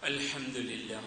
الحمد لله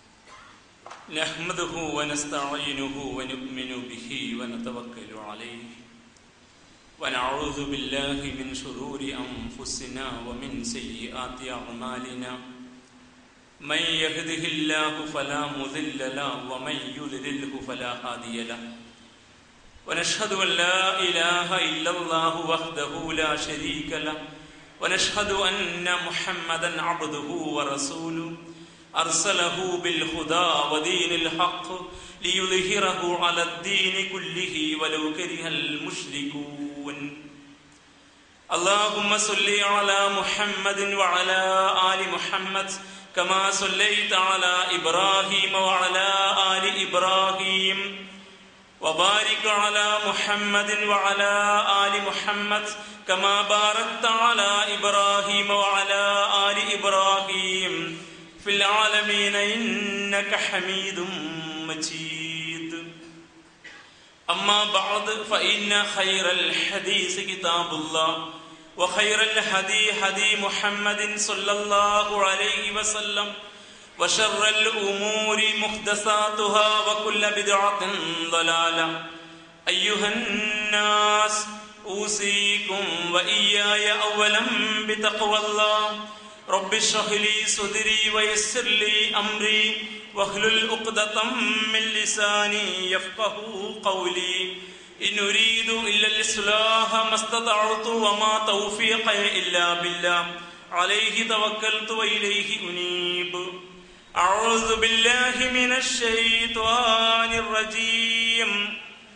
نحمده ونستعينه ونؤمن به ونتوكل عليه ونعوذ بالله من شرور أنفسنا ومن سيئات أعمالنا من يهده الله فلا مضل له ومن يضلله فلا هادي له ونشهد أن لا إله إلا الله وحده لا شريك له ونشهد أن محمدا عبده ورسوله أرسله بالهدى ودين الحق ليظهره على الدين كله ولو كره المشركون اللهم صل على محمد وعلى آل محمد كما صليت على إبراهيم وعلى آل إبراهيم وبارك على محمد وعلى آل محمد كما باركت على إبراهيم وعلى آل إبراهيم في العالمين إنك حميد مجيد أما بعد فإن خير الحديث كتاب الله وخير الهدي هدي محمد صلى الله عليه وسلم وشر الأمور محدثاتها وكل بدعة ضلالة أيها الناس أوصيكم وإياي أولا بتقوى الله رب اشرح لي صدري ويسر لي أمري واحلل عقدة من لساني يفقه قولي إن أريد إلا الإصلاح ما استطعت وما توفيقي إلا بالله عليه توكلت وإليه أنيب أعوذ بالله من الشيطان الرجيم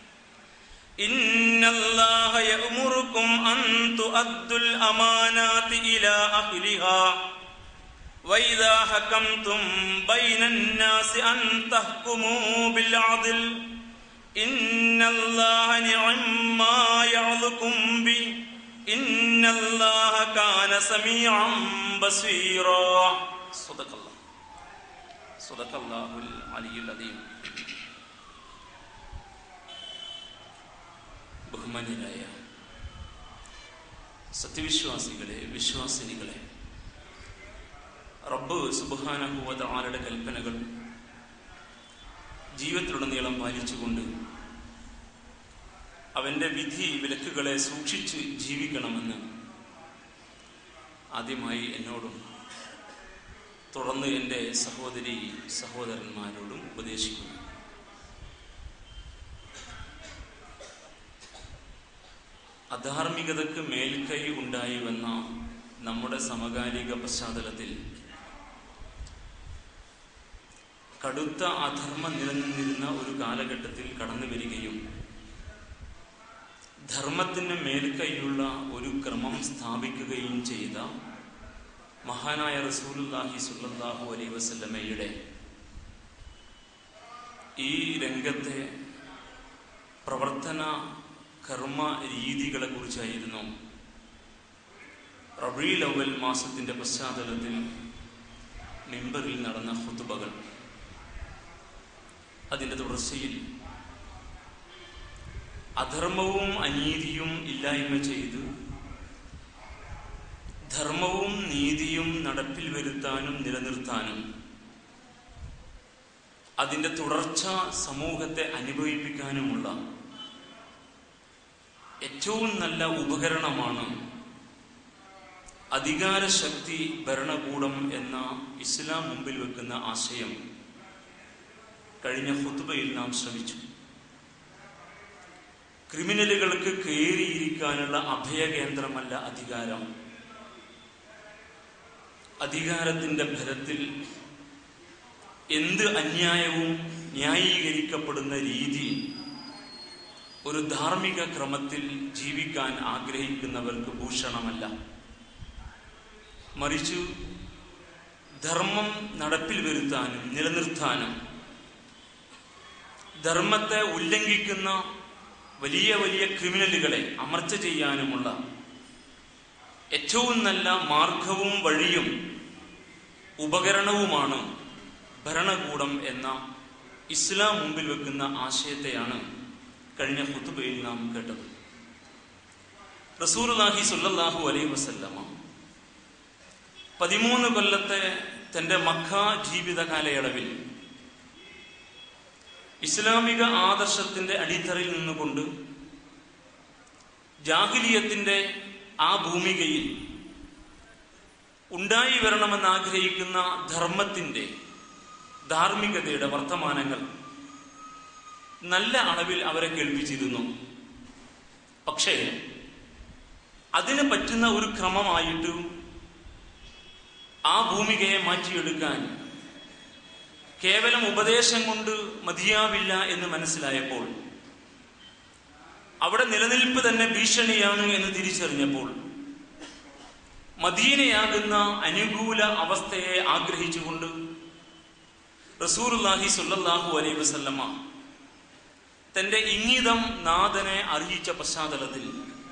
إن الله يأمركم أن تؤدوا الأمانات إلى أهلها وإذا حكمتم بين الناس أن تحكموا بالعدل إن الله نعم ما يعظكم به إن الله كان سميعا بصيرا صدق الله صدق الله العلي العظيم ബഹുമാന്യരായ സത്യവിശ്വാസികളെ വിശ്വാസിനികളെ റബ്ബ് സുബാനഹുവത ആരുടെ കൽപ്പനകൾ ജീവിതത്തിലുടനീളം പാലിച്ചുകൊണ്ട് അവന്റെ വിധി വിലക്കുകളെ സൂക്ഷിച്ച് ജീവിക്കണമെന്ന് ആദ്യമായി എന്നോടും തുടർന്ന് എൻ്റെ സഹോദരി സഹോദരന്മാരോടും ഉപദേശിക്കുന്നു അധാർമികതയ്ക്ക് മേൽക്കൈ ഉണ്ടായി വന്ന നമ്മുടെ സമകാലിക പശ്ചാത്തലത്തിൽ കടുത്ത അധർമ്മം നിലനിന്നിരുന്ന ഒരു കാലഘട്ടത്തിൽ കടന്നു വരികയും ധർമ്മത്തിന് മേൽക്കൈയുള്ള ഒരു ക്രമം സ്ഥാപിക്കുകയും ചെയ്ത മഹാനായ റസൂലുല്ലാഹി സുല്ലാഹു അലൈ വസല്ലമയുടെ ഈ രംഗത്തെ പ്രവർത്തന കർമ്മ രീതികളെ കുറിച്ചായിരുന്നു റബീൽ അവൽ മാസത്തിന്റെ പശ്ചാത്തലത്തിൽ മെമ്പറിൽ നടന്ന ഹുത്തുബകൾ അതിന്റെ തുടർച്ചയിൽ അധർമ്മവും അനീതിയും ഇല്ലായ്മ ചെയ്ത് ധർമ്മവും നീതിയും നടപ്പിൽ വരുത്താനും നിലനിർത്താനും അതിന്റെ തുടർച്ച സമൂഹത്തെ അനുഭവിപ്പിക്കാനുമുള്ള ഏറ്റവും നല്ല ഉപകരണമാണ് അധികാരശക്തി ഭരണകൂടം എന്ന ഇസ്ലാം മുമ്പിൽ വെക്കുന്ന ആശയം കഴിഞ്ഞ ഹുത്തുബയിൽ നാം ശ്രമിച്ചു ക്രിമിനലുകൾക്ക് കയറിയിരിക്കാനുള്ള അഭയകേന്ദ്രമല്ല അധികാരം അധികാരത്തിന്റെ ഫലത്തിൽ എന്ത് അന്യായവും ന്യായീകരിക്കപ്പെടുന്ന രീതി ഒരു ധാർമ്മിക ക്രമത്തിൽ ജീവിക്കാൻ ആഗ്രഹിക്കുന്നവർക്ക് ഭൂഷണമല്ല മറിച്ചു ധർമ്മം നടപ്പിൽ വരുത്താനും നിലനിർത്താനും ധർമ്മത്തെ ഉല്ലംഘിക്കുന്ന വലിയ വലിയ ക്രിമിനലുകളെ അമർച്ച ചെയ്യാനുമുള്ള ഏറ്റവും നല്ല മാർഗവും വഴിയും ഉപകരണവുമാണ് ഭരണകൂടം എന്ന ഇസ്ലാം മുമ്പിൽ വെക്കുന്ന ആശയത്തെയാണ് കഴിഞ്ഞ ഹുത്തുബയിൽ നാം കേട്ടത് റസൂർലാഹി സുല്ലാഹു അലൈഹി വസല്ലമ പതിമൂന്ന് കൊല്ലത്തെ തന്റെ മക്ക ജീവിത കാലയളവിൽ ഇസ്ലാമിക ആദർശത്തിന്റെ അടിത്തറയിൽ നിന്നുകൊണ്ട് ജാഹിലിയത്തിന്റെ ആ ഭൂമികയിൽ ഉണ്ടായി വരണമെന്ന് ആഗ്രഹിക്കുന്ന ധർമ്മത്തിന്റെ ധാർമ്മികതയുടെ വർത്തമാനങ്ങൾ നല്ല അളവിൽ അവരെ കേൾപ്പിച്ചിരുന്നു പക്ഷേ അതിന് പറ്റുന്ന ഒരു ക്രമമായിട്ട് ആ ഭൂമികയെ മാറ്റിയെടുക്കാൻ കേവലം ഉപദേശം കൊണ്ട് മതിയാവില്ല എന്ന് മനസ്സിലായപ്പോൾ അവിടെ നിലനിൽപ്പ് തന്നെ ഭീഷണിയാണ് എന്ന് തിരിച്ചറിഞ്ഞപ്പോൾ മദീനയാകുന്ന അനുകൂല അവസ്ഥയെ ആഗ്രഹിച്ചുകൊണ്ട് റസൂറുല്ലാഹി സുല്ലല്ലാഹു അലൈഹി വസല്ലമ തന്റെ ഇംഗിതം നാഥനെ അറിയിച്ച പശ്ചാത്തലത്തിൽ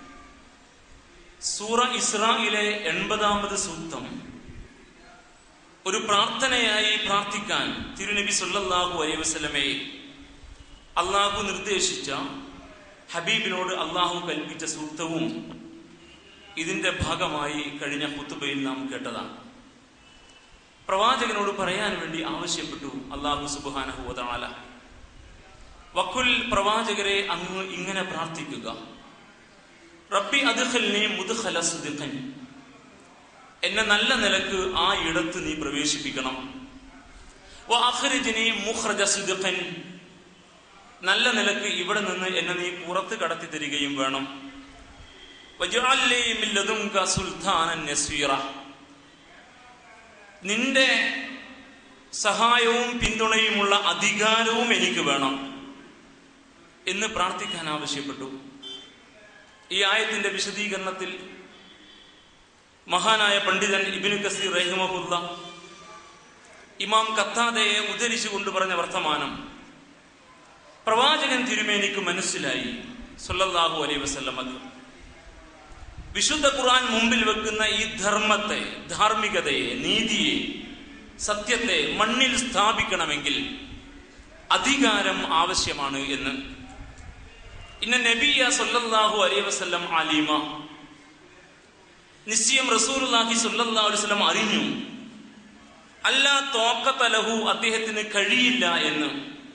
സൂറ ഇസ്രായിലെ എൺപതാമത് സൂക്തം ഒരു പ്രാർത്ഥനയായി പ്രാർത്ഥിക്കാൻ തിരുനബി സുല്ലല്ലാഹു അലൈഹി വസല്ലമയെ അള്ളാഹു നിർദ്ദേശിച്ച ഹബീബിനോട് അള്ളാഹു കൽപ്പിച്ച സൂക്തവും ഇതിന്റെ ഭാഗമായി കഴിഞ്ഞ കുത്തുബയിൽ നാം കേട്ടതാണ് പ്രവാചകനോട് പറയാൻ വേണ്ടി ആവശ്യപ്പെട്ടു അള്ളാഹു സുബാനഹുല വക്കുൽ പ്രവാചകരെ അങ്ങ് ഇങ്ങനെ പ്രാർത്ഥിക്കുക റബ്ബി അദ്ഖൽനി മുദ്ഖല സുദ്ഖൻ എന്നെ നല്ല നിലക്ക് ആ ഇടത്ത് നീ പ്രവേശിപ്പിക്കണം വഅഖ്രിജ്നി മുഖ്റജ സുദ്ഖൻ നല്ല നിലക്ക് ഇവിടെ നിന്ന് എന്നെ നീ പുറത്ത് കടത്തി തരികയും വേണം വജഅല്ലി മിൻ ലദുൻക സുൽത്താനൻ നസ്വീറ നിന്റെ സഹായവും പിന്തുണയുമുള്ള അധികാരവും എനിക്ക് വേണം എന്ന് പ്രാർത്ഥിക്കാൻ ആവശ്യപ്പെട്ടു ഈ ആയത്തിന്റെ വിശദീകരണത്തിൽ മഹാനായ പണ്ഡിതൻ ഇബിനു കസീർ റഹിമഹുല്ല ഇമാം കത്താദയെ ഉദ്ധരിച്ചുകൊണ്ട് പറഞ്ഞ വർത്തമാനം പ്രവാചകൻ തിരുമേനിക്ക് മനസ്സിലായി സല്ലല്ലാഹു അലൈഹി വസല്ലമക്ക് വിശുദ്ധ ഖുർആൻ മുമ്പിൽ വെക്കുന്ന ഈ ധർമ്മത്തെ ധാർമ്മികതയെ നീതിയെ സത്യത്തെ മണ്ണിൽ സ്ഥാപിക്കണമെങ്കിൽ അധികാരം ആവശ്യമാണ് എന്ന് ഇന്ന നബിയ സല്ലല്ലാഹു അലൈഹി വസല്ലം അലീമ നിശ്ചയം റസൂലുള്ളാഹി സല്ലല്ലാഹു അലൈഹി വസല്ലം അറിഞ്ഞു അല്ലാ തോക്കത്തലഹു അദ്ദേഹത്തിന് കഴിയില്ല എന്ന്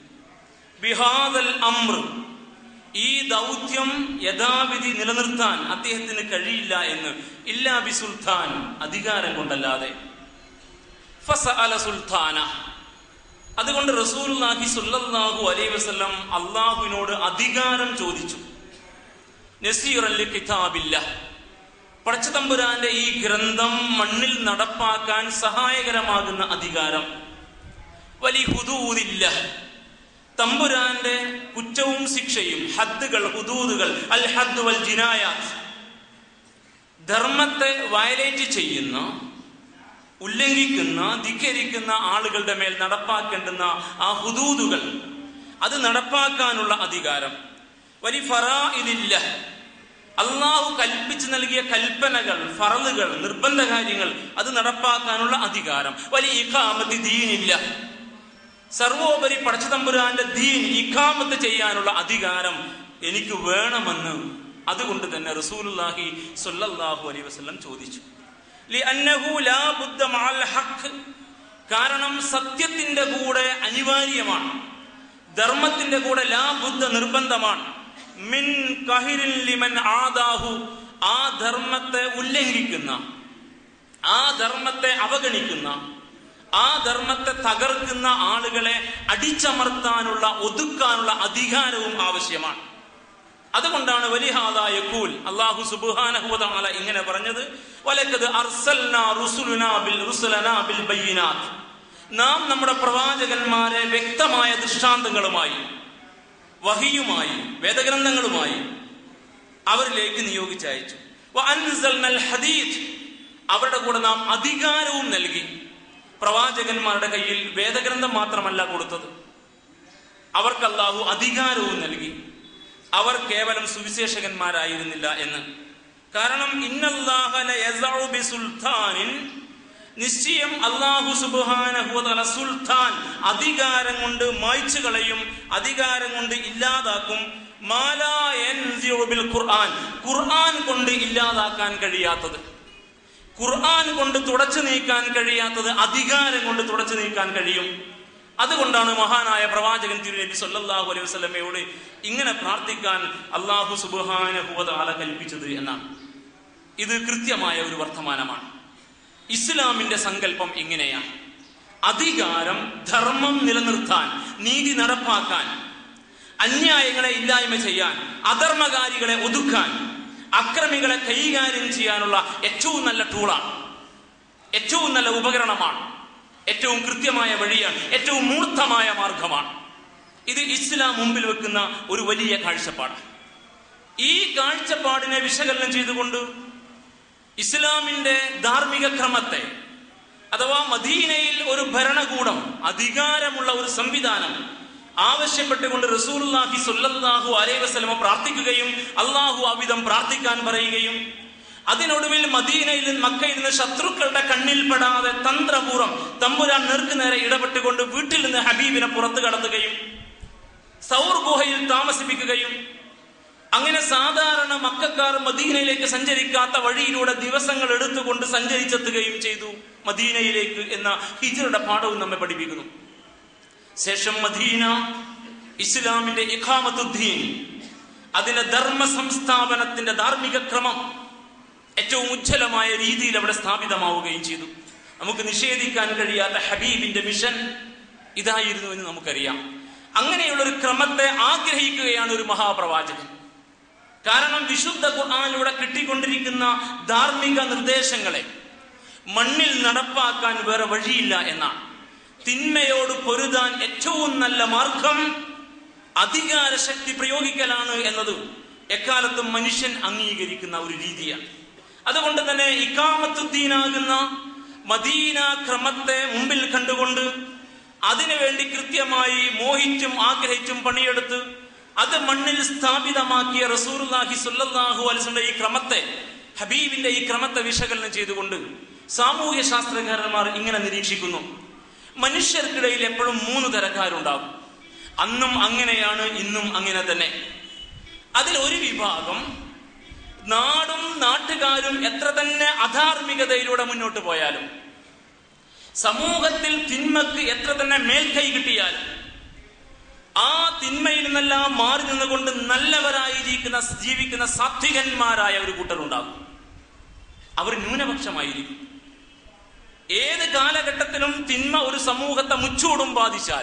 ബിഹാദൽ അമ്ര ഈ ദൗത്യം യഥാവിധി നിലനിർത്താൻ അദ്ദേഹത്തിന് കഴിയില്ല എന്ന് ഇല്ലാ ബി സുൽത്താൻ അധികാരം കൊണ്ടല്ലാതെ ഫസഅല സുൽത്താന അതുകൊണ്ട് റസൂലുള്ളാഹി സ്വല്ലല്ലാഹു അലൈഹി വസല്ലം അള്ളാഹുവിനോട് അധികാരം ചോദിച്ചു നസീറൽ കിതാബില്ല പടച്ചതമ്പുരാന്റെ ഈ ഗ്രന്ഥം മണ്ണിൽ നടപ്പാക്കാൻ സഹായകരമാകുന്ന അധികാരം വലി ഹുദൂദില്ല തമ്പുരാന്റെ കുറ്റവും ശിക്ഷയും ഹദ്ദുകൾ ഹുദൂദുകൾ അൽ ഹദ് വൽ ജിനായാത്ത് ധർമ്മത്തെ വയലേറ്റ് ചെയ്യുന്ന ഉല്ലംഘിക്കുന്ന ധിക്കരിക്കുന്ന ആളുകളുടെ മേൽ നടപ്പാക്കേണ്ടുന്ന ആ ഹുദൂദുകൾ അത് നടപ്പാക്കാനുള്ള അധികാരം വലി ഫറാ ഇതില്ല അള്ളാഹു കൽപ്പിച്ചു നൽകിയ കൽപ്പനകൾ ഫറലുകൾ നിർബന്ധ കാര്യങ്ങൾ അത് നടപ്പാക്കാനുള്ള അധികാരം വലിയ ഇഖാമത്ത് ദീനില്ല സർവോപരി പടച്ചതമ്പുരാന്റെ ദീൻ ഇഖാമത്ത് ചെയ്യാനുള്ള അധികാരം എനിക്ക് വേണമെന്ന് അതുകൊണ്ട് തന്നെ റസൂലുള്ളാഹി സ്വല്ലല്ലാഹു അലൈഹി വസല്ലം ചോദിച്ചു ലിഅന്നഹു ലാ ബുദ്ദ മഅൽ ഹഖ് കാരണം സത്യത്തിന്റെ കൂടെ അനിവാര്യമാണ് ധർമ്മത്തിന്റെ കൂടെ ലാ ബുദ്ധ നിർബന്ധമാണ് മിൻ കഹിരിൻ ലിമൻ ആദാഹു ആ ധർമ്മത്തെ ഉല്ലംഘിക്കുന്ന ആ ധർമ്മത്തെ അവഗണിക്കുന്ന ആ ധർമ്മത്തെ തകർക്കുന്ന ആളുകളെ അടിച്ചമർത്താനുള്ള ഒതുക്കാനുള്ള അധികാരവും ആവശ്യമാണ് അതുകൊണ്ടാണ് വലിഹാദായ കൂൽ അള്ളാഹു സുബാനഹുല ഇങ്ങനെ പറഞ്ഞത് വലക്കത് അർസൽനാ റുസുലുനാ ബിൽ റുസുലനാ ബിൽ ബയ്യിനാത്ത് നാം നമ്മുടെ പ്രവാചകന്മാരെ വ്യക്തമായ ദൃഷ്ടാന്തങ്ങളുമായി വഹിയുമായി വേദഗ്രന്ഥങ്ങളുമായി അവരിലേക്ക് നിയോഗിച്ചയച്ചു വഅൻസൽനൽ ഹദീദ് അവരുടെ കൂടെ നാം അധികാരവും നൽകി പ്രവാചകന്മാരുടെ കയ്യിൽ വേദഗ്രന്ഥം മാത്രമല്ല കൊടുത്തത് അവർക്ക് അല്ലാഹു അധികാരവും നൽകി അവർ കേവലം സുവിശേഷകന്മാരായിരുന്നില്ല എന്ന് കാരണം ഇന്നല്ലാഹല യസഉ ബിസുൽത്താനിൻ നിശ്ചയം അള്ളാഹു സുബാനഹുല സുൽത്താൻ അധികാരം കൊണ്ട് മായ്ച്ചു കളയും അധികാരം കൊണ്ട് ഇല്ലാതാക്കും മാലാ യൻസിഉ ബിൽ ഖുർആൻ ഖുർആൻ കൊണ്ട് ഇല്ലാതാക്കാൻ കഴിയാത്തത് ഖുർആൻ കൊണ്ട് തുടച്ചു നീക്കാൻ കഴിയാത്തത് അധികാരം കൊണ്ട് തുടച്ചു നീക്കാൻ കഴിയും അതുകൊണ്ടാണ് മഹാനായ പ്രവാചകൻ തിരുനബി സല്ലല്ലാഹു അലൈഹി വസല്ലമയോട് ഇങ്ങനെ പ്രാർത്ഥിക്കാൻ അള്ളാഹു സുബ്ഹാനഹുവതആല കൽപ്പിച്ചത് എന്നാണ് ഇത് കൃത്യമായ ഒരു വർത്തമാനമാണ് ഇസ്ലാമിന്റെ സങ്കല്പം ഇങ്ങനെയാണ് അധികാരം ധർമ്മം നിലനിർത്താൻ നീതി നടപ്പാക്കാൻ അന്യായങ്ങളെ ഇല്ലായ്മ ചെയ്യാൻ അധർമ്മകാരികളെ ഒതുക്കാൻ അക്രമികളെ കൈകാര്യം ചെയ്യാനുള്ള ഏറ്റവും നല്ല ടൂളാണ് ഏറ്റവും നല്ല ഉപകരണമാണ് ഏറ്റവും കൃത്യമായ വഴിയാണ് ഏറ്റവും മൂർത്തമായ മാർഗമാണ് ഇത് ഇസ്ലാം മുമ്പിൽ വെക്കുന്ന ഒരു വലിയ കാഴ്ചപ്പാട് ഈ കാഴ്ചപ്പാടിനെ വിശകലനം ചെയ്തുകൊണ്ട് ഇസ്ലാമിന്റെ ധാർമ്മിക ക്രമത്തെ അഥവാ മദീനയിൽ ഒരു ഭരണകൂടം അധികാരമുള്ള ഒരു സംവിധാനം ആവശ്യപ്പെട്ടുകൊണ്ട് റസൂലുള്ളാഹി സ്വല്ലല്ലാഹു അലൈഹി വസല്ലമ പ്രാർത്ഥിക്കുകയും അള്ളാഹു അവിധം പ്രാർത്ഥിക്കാൻ പറയുകയും അതിനൊടുവിൽ മദീനയിൽ നിന്ന് മക്കയിൽ നിന്ന് ശത്രുക്കളുടെ കണ്ണിൽപ്പെടാതെ തന്ത്രപൂർവ്വം തമ്പുരാൻ നേർക്ക് നേരെ ഇടപെട്ടുകൊണ്ട് വീട്ടിൽ നിന്ന് ഹബീബിനെ പുറത്തു കടത്തുകയും സൗർ ഗുഹയിൽ താമസിപ്പിക്കുകയും അങ്ങനെ സാധാരണ മക്കാർ മദീനയിലേക്ക് സഞ്ചരിക്കാത്ത വഴിയിലൂടെ ദിവസങ്ങൾ എടുത്തുകൊണ്ട് സഞ്ചരിച്ചെത്തുകയും ചെയ്തു മദീനയിലേക്ക് എന്ന ഹിജറുടെ പാഠവും നമ്മെ പഠിപ്പിക്കുന്നു ശേഷം മദീന ഇസ്ലാമിന്റെ ഇഖാമത്തുദ്ദീൻ അതിന്റെ ധർമ്മ സംസ്ഥാപനത്തിന്റെ ധാർമ്മിക ക്രമം ഏറ്റവും ഉജ്ജ്വലമായ രീതിയിൽ അവിടെ സ്ഥാപിതമാവുകയും ചെയ്തു നമുക്ക് നിഷേധിക്കാൻ കഴിയാത്ത ഹബീബിന്റെ മിഷൻ ഇതായിരുന്നു എന്ന് നമുക്കറിയാം അങ്ങനെയുള്ള ഒരു ക്രമത്തെ ആഗ്രഹിക്കുകയാണ് ഒരു മഹാപ്രവാചകൻ കാരണം വിശുദ്ധ ഖുർആാനിലൂടെ കിട്ടിക്കൊണ്ടിരിക്കുന്ന ധാർമ്മിക നിർദ്ദേശങ്ങളെ മണ്ണിൽ നടപ്പാക്കാൻ വേറെ വഴിയില്ല എന്നാണ് തിന്മയോട് പൊരുതാൻ ഏറ്റവും നല്ല മാർഗം അധികാര ശക്തി പ്രയോഗിക്കലാണ് എന്നത് എക്കാലത്തും മനുഷ്യൻ അംഗീകരിക്കുന്ന ഒരു രീതിയാണ് അതുകൊണ്ട് തന്നെ ഇക്കാമത്തുദ്ദീനാകുന്ന മദീന ക്രമത്തെ മുമ്പിൽ കണ്ടുകൊണ്ട് അതിനുവേണ്ടി കൃത്യമായി മോഹിച്ചും ആഗ്രഹിച്ചും പണിയെടുത്ത് അത് മണ്ണിൽ സ്ഥാപിതമാക്കിയ റസൂർലാഹി സുല്ലാഹു അലസിന്റെ ഈ ക്രമത്തെ ഹബീബിന്റെ ഈ ക്രമത്തെ വിശകലനം ചെയ്തുകൊണ്ട് സാമൂഹ്യ ശാസ്ത്രകാരന്മാർ ഇങ്ങനെ നിരീക്ഷിക്കുന്നു മനുഷ്യർക്കിടയിൽ എപ്പോഴും മൂന്ന് തരക്കാരുണ്ടാകും അന്നും അങ്ങനെയാണ് ഇന്നും അങ്ങനെ തന്നെ അതിൽ ഒരു വിഭാഗം നാടും നാട്ടുകാരും എത്ര തന്നെ അധാർമികതയിലൂടെ മുന്നോട്ട് പോയാലും സമൂഹത്തിൽ തിന്മക്ക് എത്ര തന്നെ മേൽക്കൈ കിട്ടിയാലും ആ തിന്മയിൽ നിന്നെല്ലാം മാറി നിന്നുകൊണ്ട് നല്ലവരായിരിക്കുന്ന ജീവിക്കുന്ന സാത്വികന്മാരായ ഒരു കൂട്ടരുണ്ടാകും അവർ ന്യൂനപക്ഷമായിരിക്കും ഏത് കാലഘട്ടത്തിലും തിന്മ ഒരു സമൂഹത്തെ മുച്ചൂടും ബാധിച്ചാൽ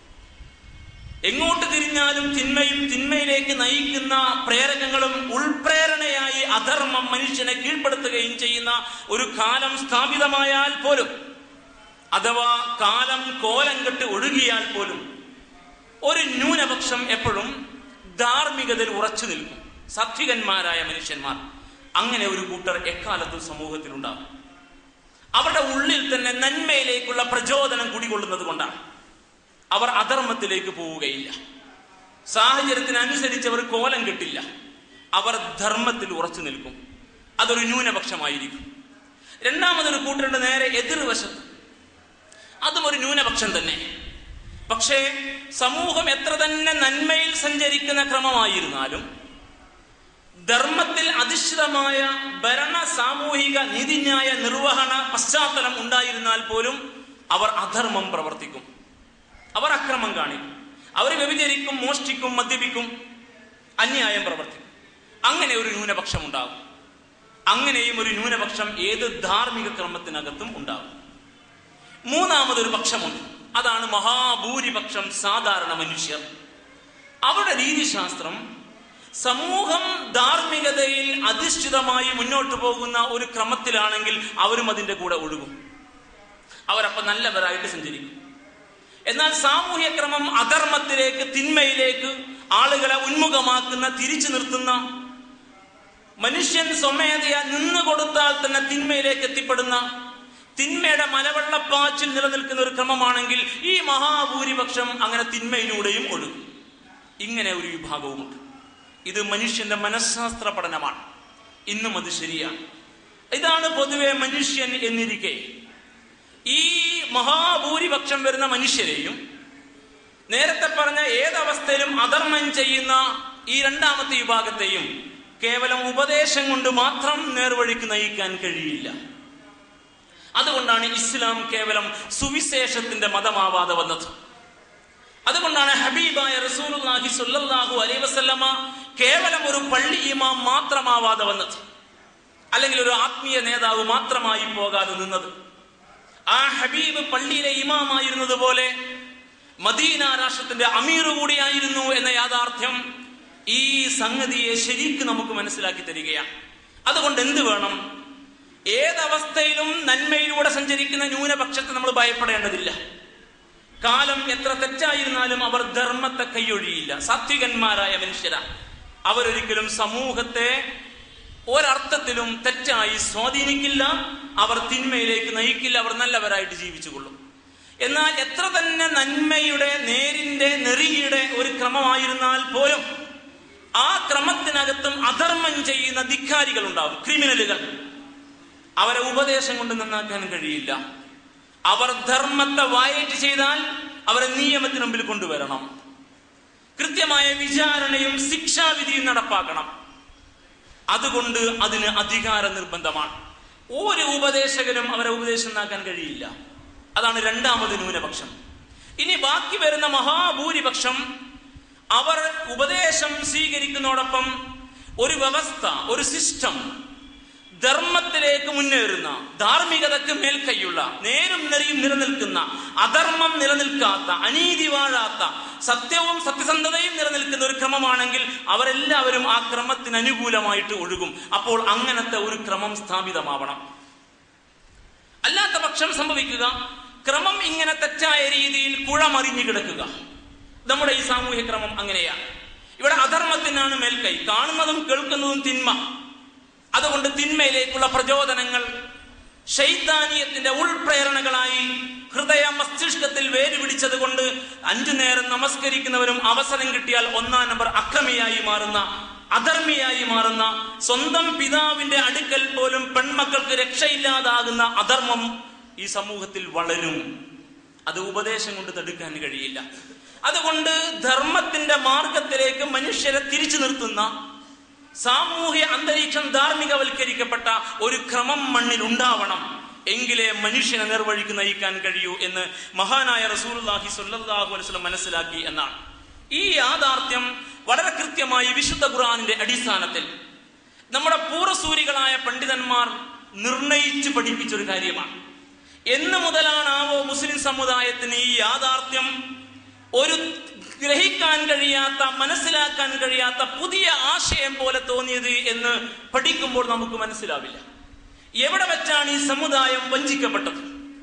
എങ്ങോട്ട് തിരിഞ്ഞാലും തിന്മയും തിന്മയിലേക്ക് നയിക്കുന്ന പ്രേരകങ്ങളും ഉൾപ്രേരണയായി അധർമ്മം മനുഷ്യനെ കീഴ്പ്പെടുത്തുകയും ചെയ്യുന്ന ഒരു കാലം സ്ഥാപിതമായാൽ പോലും അഥവാ കാലം കോലം കെട്ട് ഒഴുകിയാൽ പോലും ഒരു ന്യൂനപക്ഷം എപ്പോഴും ധാർമ്മികതയിൽ ഉറച്ചു നിൽക്കും സത്വികന്മാരായ മനുഷ്യന്മാർ അങ്ങനെ ഒരു കൂട്ടർ എക്കാലത്തും സമൂഹത്തിലുണ്ടാകും അവരുടെ ഉള്ളിൽ തന്നെ നന്മയിലേക്കുള്ള പ്രചോദനം കുടികൊള്ളുന്നത് കൊണ്ടാണ് അവർ അധർമ്മത്തിലേക്ക് പോവുകയില്ല സാഹചര്യത്തിനനുസരിച്ച് അവർ കോലം കെട്ടില്ല അവർ ധർമ്മത്തിൽ ഉറച്ചു നിൽക്കും അതൊരു ന്യൂനപക്ഷമായിരിക്കും രണ്ടാമതൊരു കൂട്ടരുടെ നേരെ എതിർവശത്ത് അതും ഒരു ന്യൂനപക്ഷം തന്നെ പക്ഷേ സമൂഹം എത്ര തന്നെ നന്മയിൽ സഞ്ചരിക്കുന്ന ക്രമമായിരുന്നാലും ധർമ്മത്തിൽ അധിഷ്ഠിതമായ ഭരണ സാമൂഹിക നീതിന്യായ നിർവഹണ പശ്ചാത്തലം ഉണ്ടായിരുന്നാൽ പോലും അവർ അധർമ്മം പ്രവർത്തിക്കും അവർ അക്രമം കാണിക്കും അവർ വ്യഭിചരിക്കും മോഷ്ടിക്കും മദ്യപിക്കും അന്യായം പ്രവർത്തിക്കും അങ്ങനെ ഒരു ന്യൂനപക്ഷം ഉണ്ടാകും അങ്ങനെയും ഒരു ന്യൂനപക്ഷം ഏത് ധാർമ്മിക ക്രമത്തിനകത്തും ഉണ്ടാകും മൂന്നാമതൊരു പക്ഷമുണ്ട് അതാണ് മഹാഭൂരിപക്ഷം സാധാരണ മനുഷ്യർ അവരുടെ രീതിശാസ്ത്രം സമൂഹം ധാർമ്മികതയിൽ അധിഷ്ഠിതമായി മുന്നോട്ട് പോകുന്ന ഒരു ക്രമത്തിലാണെങ്കിൽ അവരും അതിന്റെ കൂടെ ഒഴുകും അവരപ്പം നല്ലവരായിട്ട് സഞ്ചരിക്കും എന്നാൽ സാമൂഹ്യ ക്രമം അധർമ്മത്തിലേക്ക് തിന്മയിലേക്ക് ആളുകളെ ഉന്മുഖമാക്കുന്ന തിരിച്ചു നിർത്തുന്ന മനുഷ്യൻ സ്വമേധയ നിന്ന് കൊടുത്താൽ തന്നെ തിന്മയിലേക്ക് എത്തിപ്പെടുന്ന തിന്മയുടെ മലവെള്ളപ്പാച്ചിൽ നിലനിൽക്കുന്ന ഒരു ക്രമമാണെങ്കിൽ ഈ മഹാഭൂരിപക്ഷം അങ്ങനെ തിന്മയിലൂടെയും ഒഴുകും ഇങ്ങനെ ഒരു വിഭാഗവുമുണ്ട് ഇത് മനുഷ്യന്റെ മനഃശാസ്ത്ര പഠനമാണ് ഇന്നും അത് ശരിയാണ് ഇതാണ് പൊതുവെ മനുഷ്യൻ എന്നിരിക്കെ ഈ മഹാഭൂരിപക്ഷം വരുന്ന മനുഷ്യരെയും നേരത്തെ പറഞ്ഞ ഏതവസ്ഥയിലും അധർമ്മം ചെയ്യുന്ന ഈ രണ്ടാമത്തെ വിഭാഗത്തെയും കേവലം ഉപദേശം കൊണ്ട് മാത്രം നേർവഴിക്ക് നയിക്കാൻ കഴിയില്ല അതുകൊണ്ടാണ് ഇസ്ലാം കേവലം സുവിശേഷത്തിന്റെ മതമാവാതെ വന്നത് അതുകൊണ്ടാണ് ഹബീബായ റസൂലുള്ളാഹി സ്വല്ലല്ലാഹു അലൈഹി വസല്ലമ കേവലം ഒരു പള്ളി ഇമാം മാത്രമാവാതെ വന്നത് അല്ലെങ്കിൽ ഒരു ആത്മീയ നേതാവ് മാത്രമായി പോകാതെ നിന്നത് ആ ഹബീബ് പള്ളിയിലെ ഇമാമായിരുന്നത് പോലെ മദീന രാഷ്ട്രത്തിന്റെ അമീർ കൂടിയായിരുന്നു എന്ന യാഥാർത്ഥ്യം ഈ സംഗതിയെ ശരിക്ക് നമുക്ക് മനസ്സിലാക്കി തരികയാണ് അതുകൊണ്ട് എന്ത് വേണം ഏതവസ്ഥയിലും നന്മയിലൂടെ സഞ്ചരിക്കുന്ന ന്യൂനപക്ഷത്തെ നമ്മൾ ഭയപ്പെടേണ്ടതില്ല കാലം എത്ര തെറ്റായിരുന്നാലും അവർ ധർമ്മത്തെ കൈയൊഴിയില്ല സാത്വികന്മാരായ മനുഷ്യരാ അവരൊരിക്കലും സമൂഹത്തെ ഒരർത്ഥത്തിലും തെറ്റായി സ്വാധീനിക്കില്ല അവർ തിന്മയിലേക്ക് നയിക്കില്ല അവർ നല്ലവരായിട്ട് ജീവിച്ചുകൊള്ളും എന്നാൽ എത്ര തന്നെ നന്മയുടെ നേരിന്റെ നെറിയുടെ ഒരു ക്രമമായിരുന്നാൽ പോലും ആ ക്രമത്തിനകത്തും അധർമ്മം ചെയ്യുന്ന ധിക്കാരികൾ ഉണ്ടാവും ക്രിമിനലുകൾ അവരെ ഉപദേശം കൊണ്ട് നന്നാക്കാൻ കഴിയില്ല അവർ ധർമ്മത്തെ വയറ്റ് ചെയ്താൽ അവരെ നിയമത്തിന് മുമ്പിൽ കൊണ്ടുവരണം കൃത്യമായ വിചാരണയും ശിക്ഷാവിധിയും നടപ്പാക്കണം അതുകൊണ്ട് അതിന് അധികാര നിർബന്ധമാണ് ഒരു ഉപദേശകനും അവരെ ഉപദേശം നൽകാൻ കഴിയില്ല അതാണ് രണ്ടാമത് ന്യൂനപക്ഷം ഇനി ബാക്കി വരുന്ന മഹാഭൂരിപക്ഷം അവർ ഉപദേശം സ്വീകരിക്കുന്നതോടൊപ്പം ഒരു വ്യവസ്ഥ ഒരു സിസ്റ്റം ധർമ്മത്തിലേക്ക് മുന്നേറുന്ന ധാർമ്മികതയ്ക്ക് മേൽക്കൈയുള്ള നേരും നെറിയും നിലനിൽക്കുന്ന അധർമ്മം നിലനിൽക്കാത്ത അനീതി വാഴാത്ത സത്യവും സത്യസന്ധതയും നിലനിൽക്കുന്ന ഒരു ക്രമമാണെങ്കിൽ അവരെല്ലാവരും ആ ക്രമത്തിന് അനുകൂലമായിട്ട് ഒഴുകും അപ്പോൾ അങ്ങനത്തെ ഒരു ക്രമം സ്ഥാപിതമാവണം അല്ലാത്ത പക്ഷം സംഭവിക്കുക ക്രമം ഇങ്ങനെ തെറ്റായ രീതിയിൽ കുഴമറിഞ്ഞു കിടക്കുക നമ്മുടെ ഈ സാമൂഹ്യ ക്രമം അങ്ങനെയാണ് ഇവിടെ അധർമ്മത്തിനാണ് മേൽക്കൈ കാണുന്നതും കേൾക്കുന്നതും തിന്മ അതുകൊണ്ട് തിന്മയിലേക്കുള്ള പ്രചോദനങ്ങൾ ശൈത്താനീയത്തിന്റെ ഉൾപ്രേരണകളായി ഹൃദയ മസ്തിഷ്കത്തിൽ വേരുപിടിച്ചത് കൊണ്ട് അഞ്ചു നേരം നമസ്കരിക്കുന്നവരും അവസരം കിട്ടിയാൽ ഒന്നാം നമ്പർ അക്രമിയായി മാറുന്ന അധർമ്മിയായി മാറുന്ന സ്വന്തം പിതാവിന്റെ അടുക്കൽ പോലും പെൺമക്കൾക്ക് രക്ഷയില്ലാതാകുന്ന അധർമ്മം ഈ സമൂഹത്തിൽ വളരും അത് ഉപദേശം കൊണ്ട് തടുക്കാൻ കഴിയില്ല അതുകൊണ്ട് ധർമ്മത്തിന്റെ മാർഗത്തിലേക്ക് മനുഷ്യരെ തിരിച്ചു നിർത്തുന്ന സാമൂഹ്യ അന്തരീക്ഷം ധാർമ്മികവൽക്കരിക്കപ്പെട്ട ഒരു ക്രമം മണ്ണിൽ ഉണ്ടാവണം എങ്കിലേ മനുഷ്യനെ നിർവഴിക്ക് നയിക്കാൻ കഴിയൂ എന്ന് മഹാനായ റസൂലുള്ളാഹി സ്വല്ലല്ലാഹു അലൈഹി വസല്ലം മനസ്സിലാക്കി എന്നാണ് ഈ യാഥാർത്ഥ്യം വളരെ കൃത്യമായി വിശുദ്ധ ഖുർആനിന്റെ അടിസ്ഥാനത്തിൽ നമ്മുടെ പൂർവ്വസൂരികളായ പണ്ഡിതന്മാർ നിർണയിച്ചു പഠിപ്പിച്ച ഒരു കാര്യമാണ് എന്ന് മുതലാണാവോ മുസ്ലിം സമുദായത്തിന് ഈ യാഥാർത്ഥ്യം ഒരു ഗ്രഹിക്കാൻ കഴിയാത്ത മനസ്സിലാക്കാൻ കഴിയാത്ത പുതിയ ആശയം പോലെ തോന്നിയത് എന്ന് പഠിക്കുമ്പോൾ നമുക്ക് മനസ്സിലാവില്ല എവിടെ വെച്ചാണ് ഈ സമുദായം വഞ്ചിക്കപ്പെട്ടത്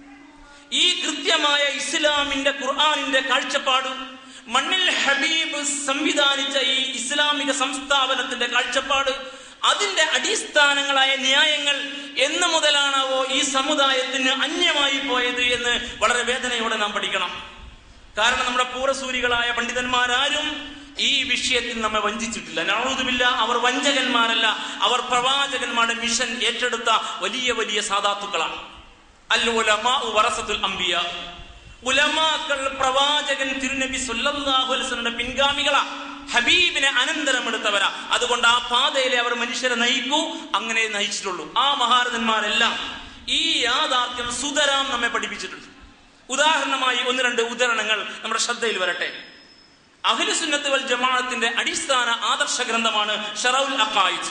ഈ കൃത്യമായ ഇസ്ലാമിന്റെ ഖുർആാനിന്റെ കാഴ്ചപ്പാട് മണ്ണിൽ ഹബീബ് സംവിധാനിച്ച ഈ ഇസ്ലാമിക സംസ്ഥാപനത്തിന്റെ കാഴ്ചപ്പാട് അതിന്റെ അടിസ്ഥാനങ്ങളായ ന്യായങ്ങൾ എന്ന് മുതലാണാവോ ഈ സമുദായത്തിന് അന്യമായി പോയത് എന്ന് വളരെ വേദനയോടെ നാം പഠിക്കണം കാരണം നമ്മുടെ പൂർവ്വസൂരികളായ പണ്ഡിതന്മാരാരും ഈ വിഷയത്തിൽ നമ്മെ വഞ്ചിച്ചിട്ടില്ല നഴുതുമില്ല അവർ വഞ്ചകന്മാരല്ല അവർ പ്രവാചകന്മാരുടെ മിഷൻ ഏറ്റെടുത്ത വലിയ വലിയ സാധാത്തുക്കളാണ് അല്ലുലമാറസത്തുൽ അംബിയ ഉലമാക്കൾ പ്രവാചകൻ തിരുനബി സല്ലല്ലാഹു അലൈഹി വസല്ലമയുടെ പിൻഗാമികളാ ഹബീബിനെ അനന്തരമെടുത്തവരാ അതുകൊണ്ട് ആ പാതയിലെ അവർ മനുഷ്യരെ നയിക്കൂ അങ്ങനെ നയിച്ചിട്ടുള്ളൂ ആ മഹാരഥന്മാരെല്ലാം ഈ യാഥാർത്ഥ്യം സുതരാം നമ്മെ പഠിപ്പിച്ചിട്ടുണ്ട് ഉദാഹരണമായി ഒന്ന് രണ്ട് ഉദാഹരണങ്ങൾ നമ്മുടെ ശ്രദ്ധയിൽ വരട്ടെ അഖിലുസുന്നത്ത് വൽ ജമാഅത്തിന്റെ അടിസ്ഥാന ആദർശ ഗ്രന്ഥമാണ് ഷറൗൽ അഖായിദ്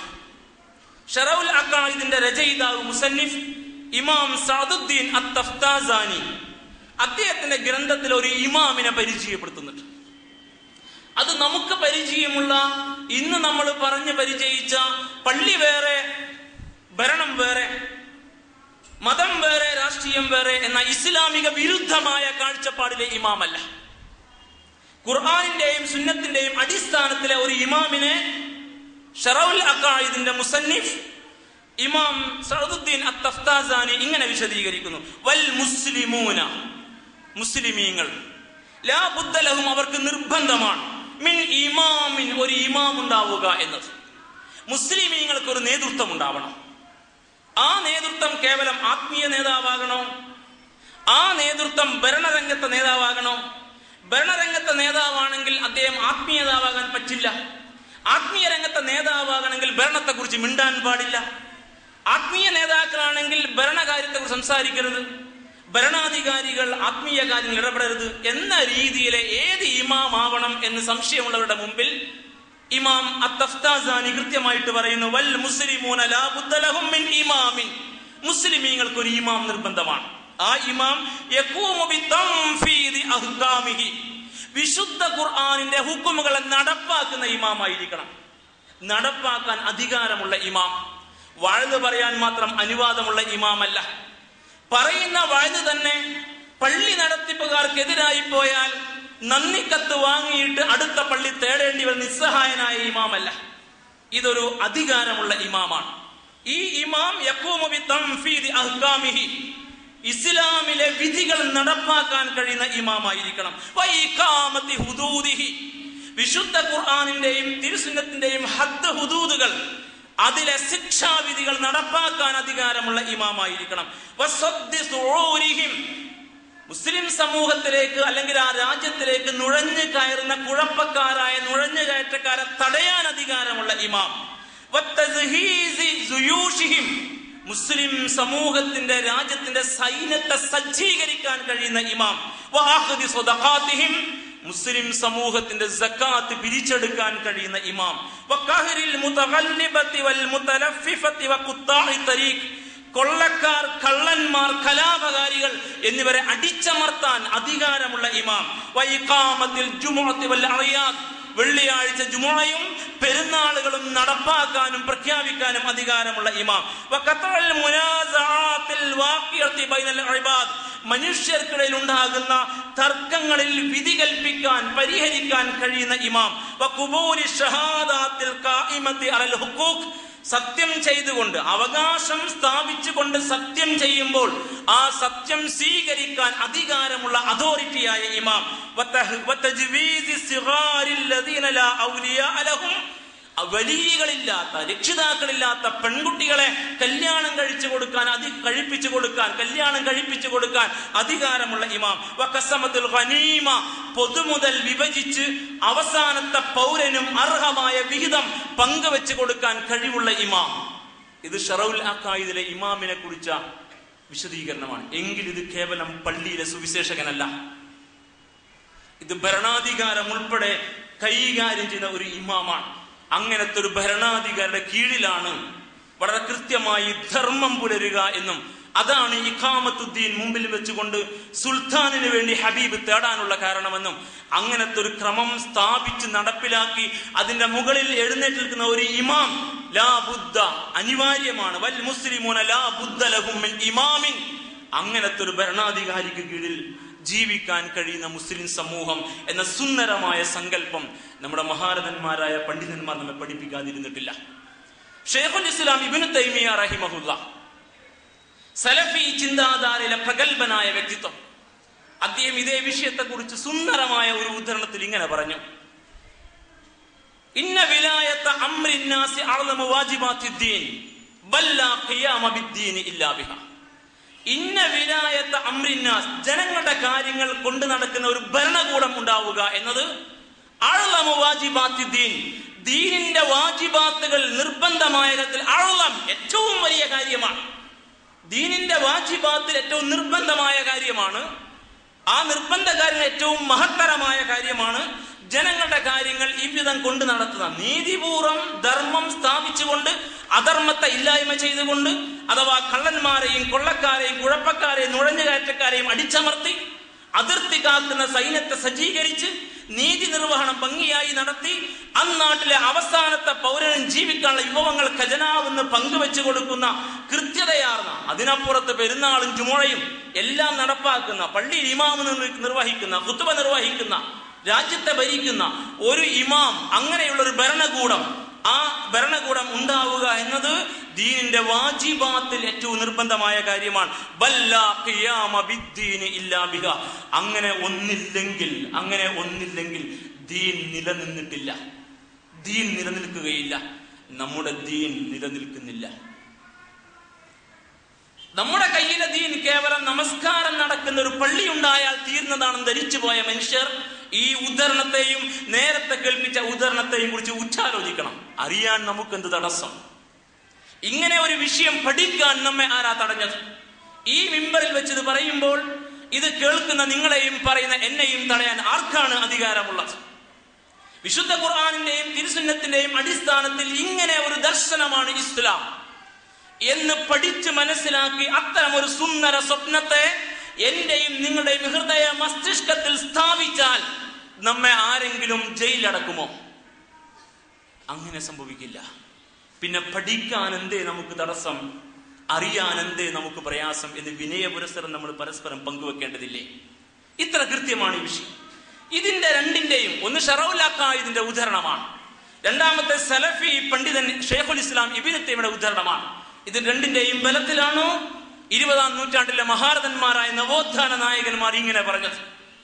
ഷറൗൽ അഖായിദിന്റെ രചയിതാവ് മുസന്നിഫ് ഇമാം സാദുദ്ദീൻ അത്തഫ്താസാനി അദ്ദേഹത്തിന്റെ ഗ്രന്ഥത്തിൽ ഒരു ഇമാമിനെ പരിചയപ്പെടുത്തുന്നുണ്ട് അത് നമുക്ക് പരിചയമുള്ള ഇന്ന് നമ്മൾ പറഞ്ഞു പരിചയിച്ച പള്ളി വേറെ ഭരണം വേറെ മതം വേറെ രാഷ്ട്രീയം വേറെ എന്ന ഇസ്ലാമിക വിരുദ്ധമായ കാഴ്ചപ്പാടിലെ ഇമാമല്ല ഖുർആാനിന്റെയും സുന്നത്തിന്റെയും അടിസ്ഥാനത്തിലെ ഒരു ഇമാമിനെ ഷറൗൽ അക്കായിദിന്റെ മുസന്നിഫ് ഇമാം സഅദുദ്ദീൻ അത്തഫ്താസാനി ഇങ്ങനെ വിശദീകരിക്കുന്നു വൽ മുസ്ലിമൂന മുസ്ലിമീങ്ങൾ ലാ ബുദ്ധലഹും അവർക്ക് നിർബന്ധമാണ് മിൻ ഇമാമിൻ ഒരു ഇമാം ഉണ്ടാവുക എന്നത് മുസ്ലിമീങ്ങൾക്ക് ഒരു നേതൃത്വം ഉണ്ടാവണം ആ നേതൃത്വം കേവലം ആത്മീയ നേതാവാകണോ ആ നേതൃത്വം ഭരണരംഗത്തെ നേതാവാകണോ ഭരണരംഗത്തെ നേതാവാണെങ്കിൽ അദ്ദേഹം ആത്മീയ നേതാവാകാൻ പറ്റില്ല ആത്മീയ രംഗത്തെ നേതാവാകണമെങ്കിൽ ഭരണത്തെക്കുറിച്ച് മിണ്ടാൻ പാടില്ല ആത്മീയ നേതാക്കളാണെങ്കിൽ ഭരണകാര്യത്തെ കുറിച്ച് സംസാരിക്കരുത് ഭരണാധികാരികൾ ആത്മീയ കാര്യങ്ങൾ ഇടപെടരുത് എന്ന രീതിയിലെ ഏത് ഇമാം ആവണം എന്ന് സംശയമുള്ളവരുടെ മുമ്പിൽ ഇമാം അത്തഫ്താസാനി കൃത്യമായിട്ട് പറയുന്നു വൽ മുസ്ലിമൂന ലാ ബുദ്ദ ലഹും മിൻ ഇമാമിൻ മുസ്ലിമീങ്ങൾക്ക് ഒരു ഇമാം നിർബന്ധമാണ് ആ ഇമാം യഖൂമു ബിതൻഫീദി അഹ്കാമിഹി വിശുദ്ധ ഖുർആനിന്റെ ഹുക്കുമുകളെ നടപ്പാക്കുന്ന ഇമാമായിരിക്കണം നടപ്പാക്കാൻ അധികാരമുള്ള ഇമാം വാഴ്ന്നു പറയാൻ മാത്രം അനുവാദമുള്ള ഇമാമല്ല പറയുന്ന വാഴ്ന്നു തന്നെ പള്ളി നടത്തിപ്പുകാർക്കെതിരായി പോയാൽ നന്ദിക്കത്ത് വാങ്ങിയിട്ട് അടുത്ത പള്ളി തേടേണ്ടി വരുന്ന നിസ്സഹായനായ ഇമാമല്ല ഇതൊരു അധികാരമുള്ള ഇമാമാണ് ഈ ഇമാം യഖൂമു ബിതൻഫീദി അഹ്കാമിഹി ഇസ്ലാമിലെ വിധികൾ നടപ്പാക്കാൻ കഴിയുന്ന ഇമാമായിരിക്കണം വൈകാമത്തി ഹുദൂദിഹി വിശുദ്ധ ഖുർആാനിന്റെയും തിരുസുന്നത്തിന്റെയും ഹദ് ഹുദൂദുകൾ അതിലെ ശിക്ഷാവിധികൾ നടപ്പാക്കാൻ അധികാരമുള്ള ഇമാമായിരിക്കണം വസ്വദ്ദി സുഊരിഹിം. മുസ്ലിം സമൂഹത്തിലേക്ക് അല്ലെങ്കിൽ ആ രാജ്യത്തിലേക്ക് നുഴഞ്ഞു കയറുന്ന കുഴപ്പക്കാരായ നുഴഞ്ഞു കയറ്റക്കാരെ തടയാൻ അധികാരമുള്ള ഇമാം വത്തസ്ഹീസി സുയൂഷിഹിം. മുസ്ലിം സമൂഹത്തിന്റെ രാജ്യത്തിന്റെ സൈന്യത്തെ സജ്ജീകരിക്കാൻ കഴിയുന്ന ഇമാം വആഖിദി സ്വദഖാത്തിഹിം. മുസ്ലിം സമൂഹത്തിന്റെ സക്കാത്ത് പിരിച്ചെടുക്കാൻ കഴിയുന്ന ഇമാം വഖഹരിൽ മുതഗല്ലിബത്തി വൽ മുതലഫിഫത്തി വഖുത്താഇ തരീഖ് കൊള്ളക്കാർ കള്ളന്മാർ കലാപകാരികൾ എന്നിവരെ അടിച്ചമർത്താൻ അധികാരമുള്ള ഇമാം വൈകാമത്തിൽ ജുമുഅത്തി വൽ അറിയാദ് വെള്ളിയാഴ്ച ജുമുഅയും പെരുന്നാളുകളും നടപ്പാക്കാനും പ്രഖ്യാപിക്കാനും അധികാരമുള്ള ഇമാം വഖത്തഉൽ മുനാസആത്തിൽ വാഖിയത്തി ബൈനൽ ഇബാദ് മനുഷ്യർക്കിടയിൽ ഉണ്ടാകുന്ന തർക്കങ്ങളിൽ വിധി കൽപ്പിക്കാൻ പരിഹരിക്കാൻ കഴിയുന്ന ഇമാം വഖുബൂലി ഷഹാദാത്തിൽ ഖായിമത്തി അലൽ ഹുഖൂഖ് സത്യം ചെയ്തുകൊണ്ട് അവകാശം സ്ഥാപിച്ചുകൊണ്ട് സത്യം ചെയ്യുമ്പോൾ ആ സത്യം സ്വീകരിക്കാൻ അധികാരമുള്ള അതോറിറ്റിയായ ഇമാം വതഹ് വതജ്വീസി സിഗാരിൽ ലദീന ലാ ഔലിയാ ലഹും വലിയകളില്ലാത്ത രക്ഷിതാക്കളില്ലാത്ത പെൺകുട്ടികളെ കല്യാണം കഴിച്ചു കൊടുക്കാൻ അതി കഴിപ്പിച്ചു കൊടുക്കാൻ കല്യാണം കഴിപ്പിച്ചു കൊടുക്കാൻ അധികാരമുള്ള ഇമാം വക്കസമത്തുൽ ഖനീമ പൊതുമുതൽ വിഭജിച്ച് അവസാനത്തെ പൗരനും അർഹമായ വിഹിതം പങ്കുവെച്ച് കൊടുക്കാൻ കഴിവുള്ള ഇമാം ഇത് ഷറൗൽ അക്കായിദിലെ ഇമാമിനെ കുറിച്ച വിശദീകരണമാണ് എങ്കിൽ ഇത് കേവലം പള്ളിയിലെ സുവിശേഷകനല്ല ഇത് ഭരണാധികാരം ഉൾപ്പെടെ കൈകാര്യം ചെയ്യുന്ന ഒരു ഇമാമാണ് അങ്ങനത്തെ ഒരു ഭരണാധികാരിയുടെ കീഴിലാണ് വളരെ കൃത്യമായി ധർമ്മം പുലരുക എന്നും അതാണ് ഇഖാമത്തുദ്ദീൻ മുമ്പിൽ വെച്ചുകൊണ്ട് സുൽത്താനിന് വേണ്ടി ഹബീബ് തേടാനുള്ള കാരണമെന്നും അങ്ങനത്തെ ഒരു ക്രമം സ്ഥാപിച്ച് നടപ്പിലാക്കി അതിന്റെ മുകളിൽ എഴുന്നേറ്റ് നിൽക്കുന്ന ഒരു ഇമാം ലാ ബുദ്ധ അനിവാര്യമാണ് വൽ മുസ്ലിമൂന ലാ ബുദ്ധ ലഹും മിൻ ഇമാമിൻ അങ്ങനത്തെ ഒരു ഭരണാധികാരിക്ക് കീഴിൽ ജീവിക്കാൻ കഴിയുന്ന മുസ്ലിം സമൂഹം എന്ന സുന്ദരമായ സങ്കല്പം നമ്മുടെ മഹാരഥന്മാരായ പണ്ഡിതന്മാർ നമ്മെ പഠിപ്പിക്കാതിരുന്നിട്ടില്ല ഷെയ്ഖുൽ ഇസ്ലാം ഇബിന് തൈമിയ റഹിമഹുല്ല സലഫി ചിന്താധാരയിലെ പ്രഗത്ഭനായ വ്യക്തിത്വം അദ്ദേഹം ഇതേ വിഷയത്തെക്കുറിച്ച് സുന്ദരമായ ഒരു ഉദാഹരണത്തിൽ ഇങ്ങനെ പറഞ്ഞു ഇന്ന വിലായത്ത അമ്രിന്നാസി അഅ്ലമു വാജിബാത്തിദ്ദീൻ ബല്ലാ ഖിയാമ ബിദ്ദീൻ ഇല്ലാ ബിഹാ ഇന്ന വിലായത്ത അമ്രിന്നാസ് ജനങ്ങളുടെ കാര്യങ്ങൾ കൊണ്ടു നടക്കുന്ന ഒരു ഭരണകൂടം ഉണ്ടാവുക എന്നത് അഴലമു വാജിബാത്തിദ്ദീൻ ദീനിന്റെ വാജിബാത്തുകൾ നിർബന്ധമായ ഇനത്തിൽ അഴലം ഏറ്റവും വലിയ കാര്യമാണ് ദീനിന്റെ വാജിബാത്തിൽ ഏറ്റവും നിർബന്ധമായ കാര്യമാണ് ആ നിർബന്ധ കാര്യങ്ങൾ ഏറ്റവും മഹത്തരമായ കാര്യമാണ് ജനങ്ങളുടെ കാര്യങ്ങൾ ഇவ்விதം കൊണ്ട് നടത്തുക നീതിപൂർവം ധർമ്മം സ്ഥാപിച്ചുകൊണ്ട് അധർമ്മത്തെ ഇല്ലായ്മ ചെയ്തുകൊണ്ട് അഥവാ കള്ളന്മാരെയും കൊള്ളക്കാരെയും കുഴപ്പക്കാരെയും നുഴഞ്ഞുകയറ്റക്കാരെയും അടിച്ചമർത്തി അതിർത്തി കാക്കുന്ന സൈന്യത്തെ സജ്ജീകരിച്ച് നീതി നിർവഹണം ഭംഗിയായി നടത്തി അന്നാട്ടിലെ അവസാനത്തെ പൗരനും ജീവിക്കാനുള്ള വിഭവങ്ങൾ ഖജനാവെന്ന് പങ്കുവെച്ചു കൊടുക്കുന്ന കൃത്യതയാർന്ന അതിനപ്പുറത്ത് പെരുന്നാളും ചുമഴയും എല്ലാം നടപ്പാക്കുന്ന പള്ളിയിൽ ഇമാമ് നിർ- നിർവഹിക്കുന്ന കുത്തുബ നിർവഹിക്കുന്ന രാജ്യത്തെ ഭരിക്കുന്ന ഒരു ഇമാം അങ്ങനെയുള്ള ഒരു ഭരണകൂടം ആ ഭരണകൂടം ഉണ്ടാവുക എന്നത് ദീനിന്റെ വാജിബാത്തിൽ ഏറ്റവും നിർബന്ധമായ കാര്യമാണ് ബല്ലാ ഖിയാമ ബിദ്ദീനി ഇല്ലാ ബിഹ. അങ്ങനെ ഒന്നില്ലെങ്കിൽ അങ്ങനെ ഒന്നില്ലെങ്കിൽ ദീൻ നിലനിന്നിട്ടില്ല ദീൻ നിലനിൽക്കുകയില്ല നമ്മുടെ ദീൻ നിലനിൽക്കുന്നില്ല നമ്മുടെ കയ്യിലെ ദീൻ കേവലം നമസ്കാരം നടക്കുന്ന ഒരു പള്ളി ഉണ്ടായാൽ തീർന്നതാണെന്ന് ധരിച്ചു പോയ മനുഷ്യർ ഈ ഉദാഹരണത്തെയും നേരത്തെ കേൾപ്പിച്ച ഉദാഹരണത്തെയും കുറിച്ച് ഉച്ചാലോചിക്കണം അറിയാൻ നമുക്കെന്ത് തടസ്സം ഇങ്ങനെ ഒരു വിഷയം പഠിക്കാൻ നമ്മെ ആരാ തടഞ്ഞത് ഈ മിമ്പറിൽ വെച്ച് ഇത് പറയുമ്പോൾ ഇത് കേൾക്കുന്ന നിങ്ങളെയും പറയുന്ന എന്നെയും തടയാൻ ആർക്കാണ് അധികാരമുള്ളത് വിശുദ്ധ ഖുർആാനിന്റെയും തിരുസുന്നത്തിന്റെയും അടിസ്ഥാനത്തിൽ ഇങ്ങനെ ഒരു ദർശനമാണ് ഇസ്ലാം എന്ന് പഠിച്ച് മനസ്സിലാക്കി അത്തരം ഒരു സുന്ദര സ്വപ്നത്തെ എന്റെയും നിങ്ങളുടെയും ഹൃദയ മസ്തിഷ്കത്തിൽ സ്ഥാപിച്ചാൽ നമ്മെ ആരെങ്കിലും ജയിലടക്കുമോ അങ്ങനെ സംഭവിക്കില്ല പിന്നെ പഠിക്കാൻ എന്തേ നമുക്ക് തടസ്സം അറിയാൻ എന്തേ നമുക്ക് പ്രയാസം എന്ന് വിനയ പുരസ്സരം നമ്മൾ പരസ്പരം പങ്കുവെക്കേണ്ടതില്ലേ ഇത്ര കൃത്യമാണ് ഈ വിഷയം ഇതിന്റെ രണ്ടിന്റെയും ഒന്ന് ഷറൗലാക്ക ഇതിന്റെ ഉദാഹരണമാണ് രണ്ടാമത്തെ സലഫി പണ്ഡിതൻ ഷെയ്ഖുൽ ഇസ്ലാം ഇബിൻ തൈമിയുടെ ഉദാഹരണമാണ് ഇത് രണ്ടിന്റെയും ബലത്തിലാണോ ഇരുപതാം നൂറ്റാണ്ടിലെ മഹാരഥന്മാരായ നവോത്ഥാന നായകന്മാർ ഇങ്ങനെ പറഞ്ഞത്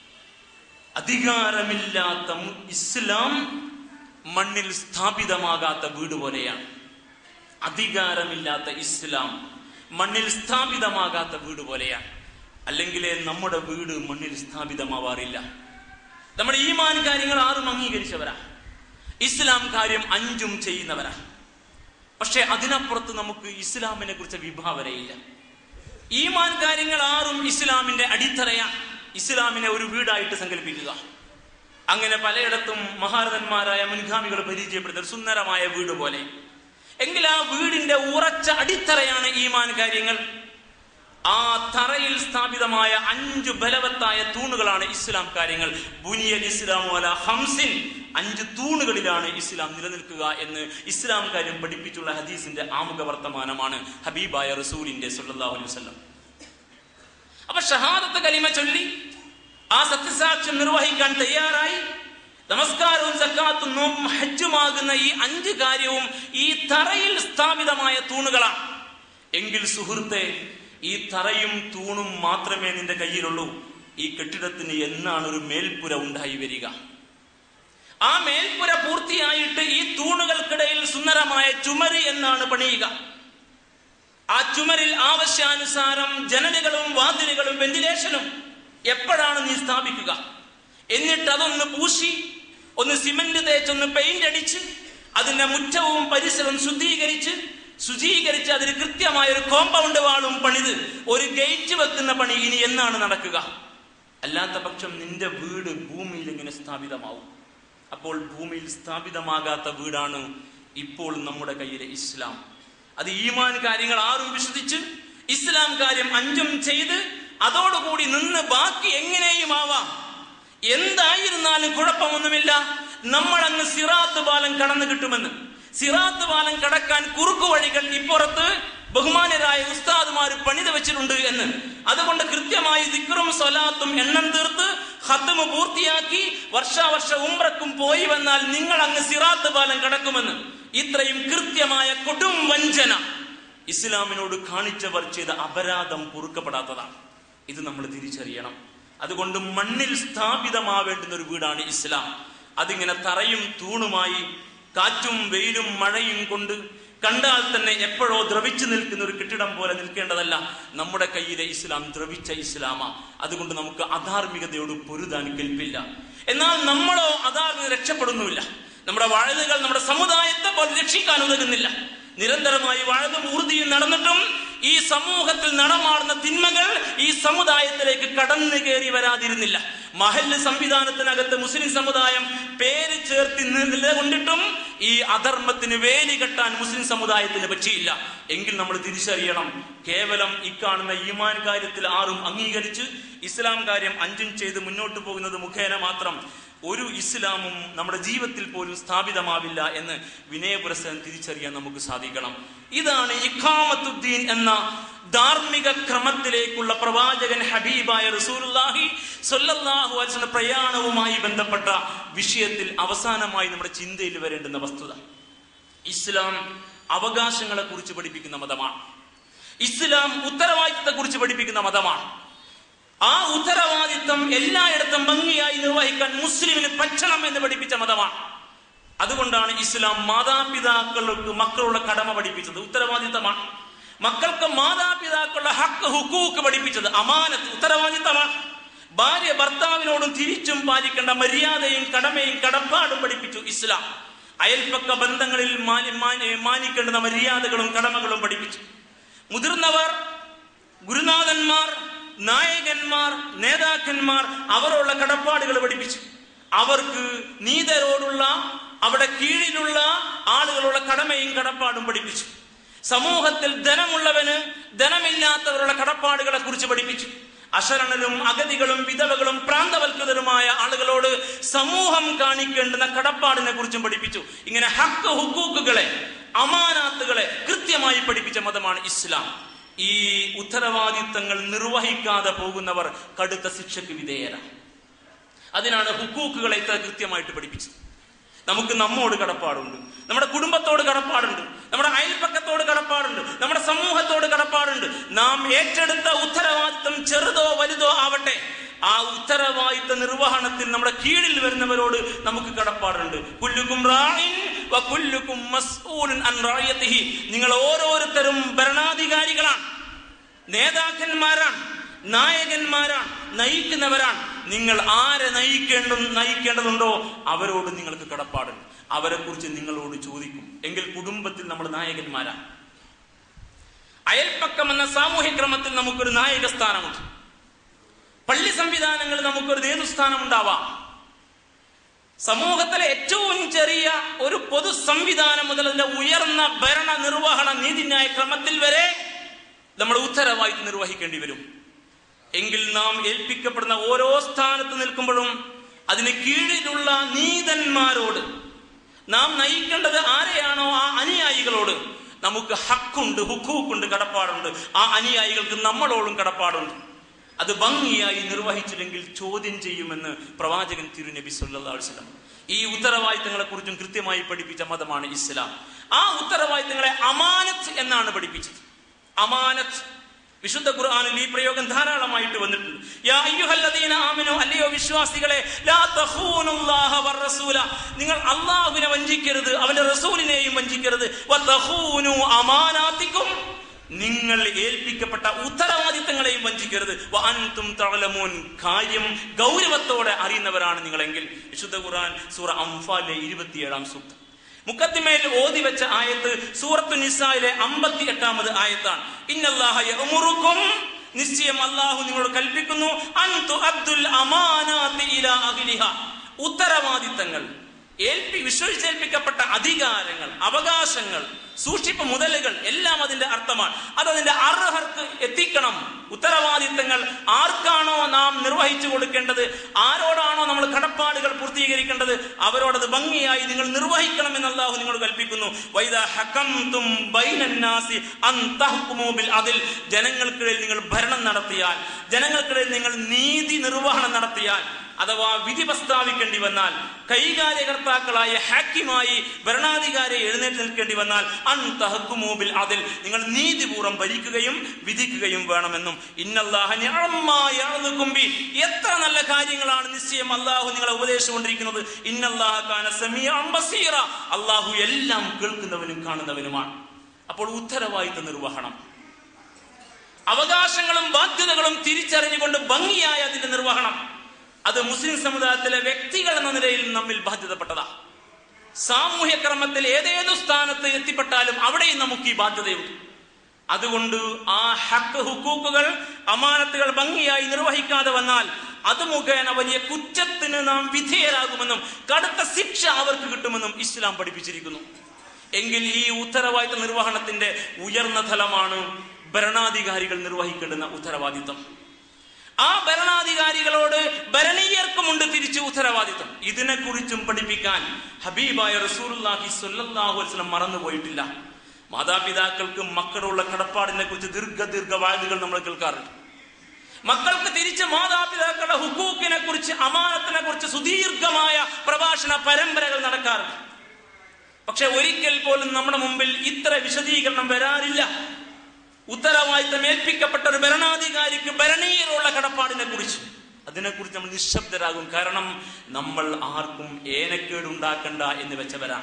അധികാരമില്ലാത്ത മു- ഇസ്ലാം മണ്ണിൽ സ്ഥാപിതമാകാത്ത വീട് പോലെയാണ് അധികാരമില്ലാത്ത ഇസ്ലാം മണ്ണിൽ സ്ഥാപിതമാകാത്ത വീട് പോലെയാണ് അല്ലെങ്കിൽ നമ്മുടെ വീട് മണ്ണിൽ സ്ഥാപിതമാവാറില്ല നമ്മുടെ ഈമാൻ കാര്യങ്ങൾ ആറും അംഗീകരിച്ചവരാ ഇസ്ലാം കാര്യം അഞ്ചും ചെയ്യുന്നവരാ പക്ഷെ അതിനപ്പുറത്ത് നമുക്ക് ഇസ്ലാമിനെ കുറിച്ച് വിഭാവനയില്ല ഈമാൻ കാര്യങ്ങൾ ആറും ഇസ്ലാമിന്റെ അടിത്തറയാണ് ഇസ്ലാമിനെ ഒരു വീടായിട്ട് സങ്കല്പിക്കുക അങ്ങനെ പലയിടത്തും മഹാരഥന്മാരായ മുൻഗാമികൾ പരിചയപ്പെടുന്ന ഒരു സുന്ദരമായ വീട് പോലെ എങ്കിൽ ആ വീടിന്റെ ഉറച്ച അടിത്തറയാണ് ഈമാൻ കാര്യങ്ങൾ ആ തറയിൽ സ്ഥാപിതമായ അഞ്ച് ബലവത്തായ തൂണുകളാണ് ഇസ്ലാം കാര്യങ്ങൾ ബുനിയൽ ഇസ്ലാം അല ഹംസിൻ അഞ്ച് തൂണുകളിലാണ് ഇസ്ലാം നിലനിൽക്കുക എന്ന് ഇസ്ലാം കാര്യം പഠിപ്പിച്ചുള്ള ഹദീസിന്റെ ആമുഖ വർത്തമാനമാണ് ഹബീബായ റസൂലിന്റെ സല്ലല്ലാഹു അലൈഹി വസല്ലം അപ്പൊ ഷഹാദത്ത് കലിമ ചൊല്ലി ആ സത്യസാക്ഷ്യം നിർവഹിക്കാൻ തയ്യാറായി നമസ്കാരവും സക്കാത്തും നോമ്പും ഹജ്ജുമാകുന്ന ഈ അഞ്ച് കാര്യവും ഈ തറയിൽ സ്ഥാപിതമായ തൂണുകളാണ് എങ്കിൽ സുഹൃത്തെ ഈ തറയും തൂണും മാത്രമേ നിന്റെ കയ്യിലുള്ളൂ ഈ കെട്ടിടത്തിന് എന്നാണ് ഒരു മേൽപ്പുര ഉണ്ടായി വരിക ആ മേൽപ്പുര പൂർത്തിയായിട്ട് ഈ തൂണുകൾക്കിടയിൽ സുന്ദരമായ ചുമര് എന്നാണ് പണിയുക ആ ചുമരിൽ ആവശ്യാനുസാരം ജനലുകളും വാതിലുകളും വെന്റിലേഷനും എപ്പോഴാണ് നീ സ്ഥാപിക്കുക എന്നിട്ട് അതൊന്ന് പൂശി ഒന്ന് സിമന്റ് തേച്ചൊന്ന് പെയിന്റ് അടിച്ച് അതിന്റെ മുറ്റവും പരിസരവും ശുദ്ധീകരിച്ച് ശുചീകരിച്ച് അതിന് കൃത്യമായ ഒരു കോമ്പൗണ്ട് വാളും പണിത് ഒരു ഗേറ്റ് വെക്കുന്ന പണി ഇനി എന്നാണ് നടക്കുക അല്ലാത്ത പക്ഷം നിന്റെ വീട് ഭൂമിയിൽ ഇങ്ങനെ സ്ഥാപിതമാവും അപ്പോൾ ഭൂമിയിൽ സ്ഥാപിതമാകാത്ത വീടാണ് ഇപ്പോൾ നമ്മുടെ കയ്യിലെ ഇസ്ലാം അത് ഈമാൻ കാര്യങ്ങൾ ആറും വിശ്വസിച്ച് ഇസ്ലാം കാര്യം അഞ്ചും ചെയ്ത് അതോടുകൂടി നിന്ന് ബാക്കി എങ്ങനെയും ആവാം എന്തായിരുന്നാലും കുഴപ്പമൊന്നുമില്ല നമ്മൾ അങ്ങ് സിറാത്ത് പാലം കടന്നു കിട്ടുമെന്ന് സിറാത്ത് പാലം കടക്കാൻ കുറുക്കു വഴികൾ ഇപ്പുറത്ത് ബഹുമാനരായ ഉസ്താദുമാർ പണിത് വെച്ചിട്ടുണ്ട് എന്ന് അതുകൊണ്ട് കൃത്യമായി ദിക്റും സ്വലാത്തും എണ്ണം തീർത്ത് ഹത്തുമ് പൂർത്തിയാക്കി വർഷാവർഷ ഉംറക്കും പോയി വന്നാൽ നിങ്ങൾ അങ്ങ് സിറാത്ത് പാലം കടക്കുമെന്ന് ഇത്രയും കൃത്യമായ കൊടും വഞ്ചന ഇസ്ലാമിനോട് കാണിച്ചവർ ചെയ്ത അപരാധം പൊറുക്കപ്പെടാത്തതാണ് ഇത് നമ്മൾ തിരിച്ചറിയണം അതുകൊണ്ട് മണ്ണിൽ സ്ഥാപിതമാവേണ്ടുന്ന ഒരു വീടാണ് ഇസ്ലാം അതിങ്ങനെ തറയും തൂണുമായി കാറ്റും വെയിലും മഴയും കൊണ്ട് കണ്ടാൽ തന്നെ എപ്പോഴോ ദ്രവിച്ചു നിൽക്കുന്ന ഒരു കെട്ടിടം പോലെ നിൽക്കേണ്ടതല്ല നമ്മുടെ കയ്യിലെ ഇസ്ലാം ദ്രവിച്ച ഇസ്ലാമാ അതുകൊണ്ട് നമുക്ക് അധാർമികതയോട് പൊരുതാൻ കെൽപ്പില്ല എന്നാൽ നമ്മളോ അധാർമിക രക്ഷപ്പെടുന്നുമില്ല നമ്മുടെ വാഴലുകൾ നമ്മുടെ സമുദായത്തെ പോലെ രക്ഷിക്കാൻ ഉതകുന്നില്ല നിരന്തരമായി വാഴതും ഊർദിയും നടന്നിട്ടും ഈ സമൂഹത്തിൽ നടമാടുന്ന തിന്മകൾ ഈ സമുദായത്തിലേക്ക് കടന്നു കയറി വരാതിരുന്നില്ല മഹല്ല് സംവിധാനത്തിനകത്ത് മുസ്ലിം സമുദായം പേര് ചേർത്തി നിലകൊണ്ടിട്ടും ഈ അധർമ്മത്തിന് വേലി കെട്ടാൻ മുസ്ലിം സമുദായത്തിന് പറ്റിയില്ല എങ്കിൽ നമ്മൾ തിരിച്ചറിയണം കേവലം ഇക്കാണുന്ന ഈമാൻ കാര്യത്തിൽ ആറും അംഗീകരിച്ച് ഇസ്ലാം കാര്യം അഞ്ചും ചെയ്ത് മുന്നോട്ട് പോകുന്നത് മുഖേന മാത്രം ഒരു ഇസ്ലാമും നമ്മുടെ ജീവിതത്തിൽ പോലും സ്ഥാപിതമാവില്ല എന്ന് വിനയപുരസ്സരം തിരിച്ചറിയാൻ നമുക്ക് സാധിക്കണം ഇതാണ് ഇഖാമത്തുദ്ദീൻ എന്ന ധാർമ്മിക ക്രമത്തിലേക്കുള്ള പ്രവാചകൻ ഹബീബായ റസൂലുള്ളാഹി സ്വല്ലല്ലാഹു അലൈഹി വസല്ലം പ്രയാണവുമായി ബന്ധപ്പെട്ട വിഷയത്തിൽ അവസാനമായി നമ്മുടെ ചിന്തയിൽ വരേണ്ടുന്ന വസ്തുത ഇസ്ലാം അവകാശങ്ങളെ കുറിച്ച് പഠിപ്പിക്കുന്ന മതമാണ് ഇസ്ലാം ഉത്തരവാദിത്തത്തെ കുറിച്ച് പഠിപ്പിക്കുന്ന മതമാണ് ആ ഉത്തരവാദിത്തം എല്ലായിടത്തും ഭംഗിയായി നിർവഹിക്കാൻ മുസ്ലിമിന് പറ്റണം എന്ന് പഠിപ്പിച്ച മതമാണ് അതുകൊണ്ടാണ് ഇസ്ലാം മാതാപിതാക്കൾക്ക് മക്കളുള്ള കടമ പഠിപ്പിച്ചത് ഉത്തരവാദിത്തമാണ് മക്കൾക്ക് മാതാപിതാക്കളുടെ ഹക്ക് ഹുക്കൂക്ക് പഠിപ്പിച്ചത് അമാനത്ത് ഉത്തരവാദിത്തമാണ് ഭാര്യ ഭർത്താവിനോടും തിരിച്ചും പാലിക്കേണ്ട മര്യാദയും കടമയും കടപ്പാടും പഠിപ്പിച്ചു ഇസ്ലാം അയൽപ്പക്ക ബന്ധങ്ങളിൽ മാനി- മാനി- മാനിക്കേണ്ടുന്ന മര്യാദകളും കടമകളും പഠിപ്പിച്ചു മുതിർന്നവർ ഗുരുനാഥന്മാർ നായകന്മാർ നേതാക്കന്മാർ അവരുള്ള കടപ്പാടുകൾ പഠിപ്പിച്ചു അവർക്ക് നീതരോടുള്ള അവിടെ കീഴിലുള്ള ആളുകളുള്ള കടമയും കടപ്പാടും പഠിപ്പിച്ചു സമൂഹത്തിൽ ധനമുള്ളവന് ധനമില്ലാത്തവരുടെ കടപ്പാടുകളെ കുറിച്ച് പഠിപ്പിച്ചു അശരണരും അഗതികളും വിധവകളും പ്രാന്തവൽകൃതരുമായ ആളുകളോട് സമൂഹം കാണിക്കേണ്ടുന്ന കടപ്പാടിനെ കുറിച്ചും പഠിപ്പിച്ചു ഇങ്ങനെ ഹക്ക് ഹുക്കൂക്കുകളെ അമാനാത്തുകളെ കൃത്യമായി പഠിപ്പിച്ച മതമാണ് ഇസ്ലാം ഈ ഉത്തരവാദിത്തങ്ങൾ നിർവഹിക്കാതെ പോകുന്നവർ കടുത്ത ശിക്ഷയ്ക്ക് വിധേയരാണ് അതിനാണ് ഹുക്കൂക്കുകളെ ഇത്ര കൃത്യമായിട്ട് പഠിപ്പിച്ചത് നമുക്ക് നമ്മോട് കടപ്പാടുണ്ട് നമ്മുടെ കുടുംബത്തോട് കടപ്പാടുണ്ട് നമ്മുടെ അയൽപ്പക്കത്തോട് കടപ്പാടുണ്ട് നമ്മുടെ സമൂഹത്തോട് കടപ്പാടുണ്ട് നാം ഏറ്റെടുത്ത ഉത്തരവാദിത്തം ചെറുതോ വലുതോ ആവട്ടെ ആ ഉത്തരവാദിത്ത നിർവഹണത്തിൽ നമ്മുടെ കീഴിൽ വരുന്നവരോട് നമുക്ക് കടപ്പാടുണ്ട് കുല്ലുക്കും റാഇൻ വ കുല്ലുക്കും മസ്ഊലുൻ അൻ റായത്തിഹി നിങ്ങൾ ഓരോരുത്തരും ഭരണാധികാരികളാണ് നേതാക്കന്മാരാണ് നായകന്മാരാണ് നയിക്കുന്നവരാണ് നിങ്ങൾ ആരെ നയിക്കേണ്ട നയിക്കേണ്ടതുണ്ടോ അവരോട് നിങ്ങൾക്ക് കടപ്പാടുണ്ട് അവരെ കുറിച്ച് നിങ്ങളോട് ചോദിക്കും എങ്കിൽ കുടുംബത്തിൽ നമ്മൾ നായകന്മാരാണ് അയൽപ്പക്കം എന്ന സാമൂഹ്യ ക്രമത്തിൽ നമുക്കൊരു നായക സ്ഥാനമുണ്ട് പള്ളി സംവിധാനങ്ങൾ നമുക്കൊരു നേതൃസ്ഥാനം ഉണ്ടാവാം സമൂഹത്തിലെ ഏറ്റവും ചെറിയ ഒരു പൊതു സംവിധാനം മുതൽ അതിന്റെ ഉയർന്ന ഭരണ നിർവഹണ നീതിന്യായ ക്രമത്തിൽ വരെ നമ്മൾ ഉത്തരവാദിത്വം നിർവഹിക്കേണ്ടി വരും എങ്കിൽ നാം ഏൽപ്പിക്കപ്പെടുന്ന ഓരോ സ്ഥാനത്ത് നിൽക്കുമ്പോഴും അതിന് കീഴിലുള്ള നീതന്മാരോട് നാം നയിക്കേണ്ടത് ആരെയാണോ ആ അനുയായികളോട് നമുക്ക് ഹക്കുണ്ട് ഹുക്കൂക്കുണ്ട് കടപ്പാടുണ്ട് ആ അനുയായികൾക്ക് നമ്മളോടും കടപ്പാടുണ്ട് അത് ഭംഗിയായി നിർവഹിച്ചില്ലെങ്കിൽ ചോദ്യം ചെയ്യുമെന്ന് പ്രവാചകൻ തിരുനബി സല്ലല്ലാഹു അലൈഹി വസല്ലം ഈ ഉത്തരവാദിത്തങ്ങളെ കുറിച്ചും കൃത്യമായി പഠിപ്പിച്ച മതമാണ് ഇസ്ലാം ആ ഉത്തരവാദിത്തങ്ങളെ അമാനത്ത് എന്നാണ് പഠിപ്പിച്ചത് അമാനത്ത് വിശുദ്ധ ഖുർആനിൽ ഈ പ്രയോഗം ധാരാളമായിട്ട് വന്നിട്ടുണ്ട് യാ അയ്യുഹല്ലദീന ആമനു അല്ലയോ വിശ്വാസികളെ ലാ തഖൂനുല്ലാഹ വറസൂല നിങ്ങൾ അല്ലാഹുവിനെ വഞ്ചിക്കരുത് അവന്റെ റസൂലിനെയും വഞ്ചിക്കരുത് വതഖൂനു അമാനാത്തിക്കും നിങ്ങൾ ഏൽപ്പിക്കപ്പെട്ട ഉത്തരവാദിത്തങ്ങളെയും വഞ്ചിക്കരുത് വഅൻതും തഅലമൂൻ കാര്യം ഗൗരവത്തോടെ അറിയുന്നവരാണ് നിങ്ങളെങ്കിൽ വിശുദ്ധ ഖുർആൻ സൂറ അംഫാലിലെ ഇരുപത്തിയേഴാം സൂക്തം മുക്കത്തിമേൽ ഓതി വെച്ച ആയത്ത് സൂറത്തു നിസായിലെ അമ്പത്തി എട്ടാമത് ആയത്താണ് ഇന്നല്ലാഹ യഅ്മുറുക്കും നിശ്ചയം അല്ലാഹു നിങ്ങളോട് കൽപ്പിക്കുന്നു അൻതു അബ്ദുൽ അമാനാത്തി ഇലാ അഹ്ലിഹ ഉത്തരവാദിത്തങ്ങൾ ഏൽപ്പി വിശ്വസിച്ചേൽപ്പിക്കപ്പെട്ട അധികാരങ്ങൾ അവകാശങ്ങൾ സൂക്ഷിപ്പ് മുതലുകൾ എല്ലാം അതിന്റെ അർത്ഥമാണ് അത് അതിന്റെ അർഹർക്ക് എത്തിക്കണം ഉത്തരവാദിത്തങ്ങൾ ആർക്കാണോ നാം നിർവഹിച്ചു കൊടുക്കേണ്ടത് ആരോടാണോ നമ്മൾ കടപ്പാടുകൾ പൂർത്തീകരിക്കേണ്ടത് അവരോടത് ഭംഗിയായി നിങ്ങൾ നിർവഹിക്കണം എന്ന് അള്ളാഹു നിങ്ങളോട് കൽപ്പിക്കുന്നു വൈദ ഹകംതും ബൈനന്നാസി അൻ തഹ്കുമൂ ബിൽ അതിൽ ജനങ്ങൾക്കിടയിൽ നിങ്ങൾ ഭരണം നടത്തിയാൽ ജനങ്ങൾക്കിടയിൽ നിങ്ങൾ നീതി നിർവഹണം നടത്തിയാൽ അഥവാ വിധി പ്രസ്താവിക്കേണ്ടി വന്നാൽ കൈകാര്യകർത്താക്കളായ ഹാക്കിമായി ഭരണാധികാരി എഴുന്നേറ്റ് നിൽക്കേണ്ടി വന്നാൽ അൻ തഹക്കുമോബിൽ അതിൽ നിങ്ങൾ നീതിപൂർവ്വം ഭരിക്കുകയും വിധിക്കുകയും വേണമെന്നും ഇന്നല്ലാഹുംബി എത്ര നല്ല കാര്യങ്ങളാണ് നിശ്ചയം അള്ളാഹു നിങ്ങളെ ഉപദേശിച്ചുകൊണ്ടിരിക്കുന്നത് ഇന്നല്ലാഹുബസീറ അള്ളാഹു എല്ലാം കേൾക്കുന്നവനും കാണുന്നവനുമാണ് അപ്പോൾ ഉത്തരവാദിത്ത നിർവഹണം അവകാശങ്ങളും ബാധ്യതകളും തിരിച്ചറിഞ്ഞുകൊണ്ട് ഭംഗിയായ അതിന്റെ നിർവഹണം അത് മുസ്ലിം സമുദായത്തിലെ വ്യക്തികൾ എന്ന നിലയിൽ നമ്മിൽ ബാധ്യതപ്പെട്ടതാ സാമൂഹ്യ ക്രമത്തിൽ ഏതേതു സ്ഥാനത്ത് എത്തിപ്പെട്ടാലും അവിടെയും നമുക്ക് ഈ ബാധ്യതയുണ്ട് അതുകൊണ്ട് ആ ഹക്ക് ഹുക്കൂക്കുകൾ അമാനത്തുകൾ ഭംഗിയായി നിർവഹിക്കാതെ വന്നാൽ അത് മുഖേന വലിയ കുറ്റത്തിന് നാം വിധേയരാകുമെന്നും കടുത്ത ശിക്ഷ അവർക്ക് കിട്ടുമെന്നും ഇസ്ലാം പഠിപ്പിച്ചിരിക്കുന്നു എങ്കിൽ ഈ ഉത്തരവാദിത്ത നിർവഹണത്തിന്റെ ഉയർന്ന തലമാണ് ഭരണാധികാരികൾ നിർവഹിക്കേണ്ടുന്ന ഉത്തരവാദിത്തം ആ ഭരണാധികാരികളോട് ഭരണീയർക്കുമുണ്ട് തിരിച്ചു ഉത്തരവാദിത്വം ഇതിനെക്കുറിച്ചും പഠിപ്പിക്കാൻ ഹബീബായ റസൂലുള്ളാഹി സ്വല്ലല്ലാഹു അലൈഹി വസല്ലം മറന്നുപോയിട്ടില്ല മാതാപിതാക്കൾക്ക് മക്കളുള്ള കടപ്പാടിനെ കുറിച്ച് ദീർഘ ദീർഘ വാഴുകൾ നമ്മൾ കേൾക്കാറുണ്ട് മക്കൾക്ക് തിരിച്ച് മാതാപിതാക്കളുടെ ഹുക്കൂക്കിനെ കുറിച്ച് അമാനത്തിനെ കുറിച്ച് സുദീർഘമായ പ്രഭാഷണ പരമ്പരകൾ നടക്കാറുണ്ട് പക്ഷെ ഒരിക്കൽ പോലും നമ്മുടെ മുമ്പിൽ ഇത്ര വിശദീകരണം വരാറില്ല ഉത്തരവാദിത്തം ഏൽപ്പിക്കപ്പെട്ട ഒരു ഭരണാധികാരിക്ക് ഭരണീയരുള്ള കടപ്പാടിനെ കുറിച്ച് അതിനെക്കുറിച്ച് നമ്മൾ നിശബ്ദരാകും കാരണം നമ്മൾ ആർക്കും ഏനക്കേട് ഉണ്ടാക്കണ്ട എന്ന് വെച്ചവരാണ്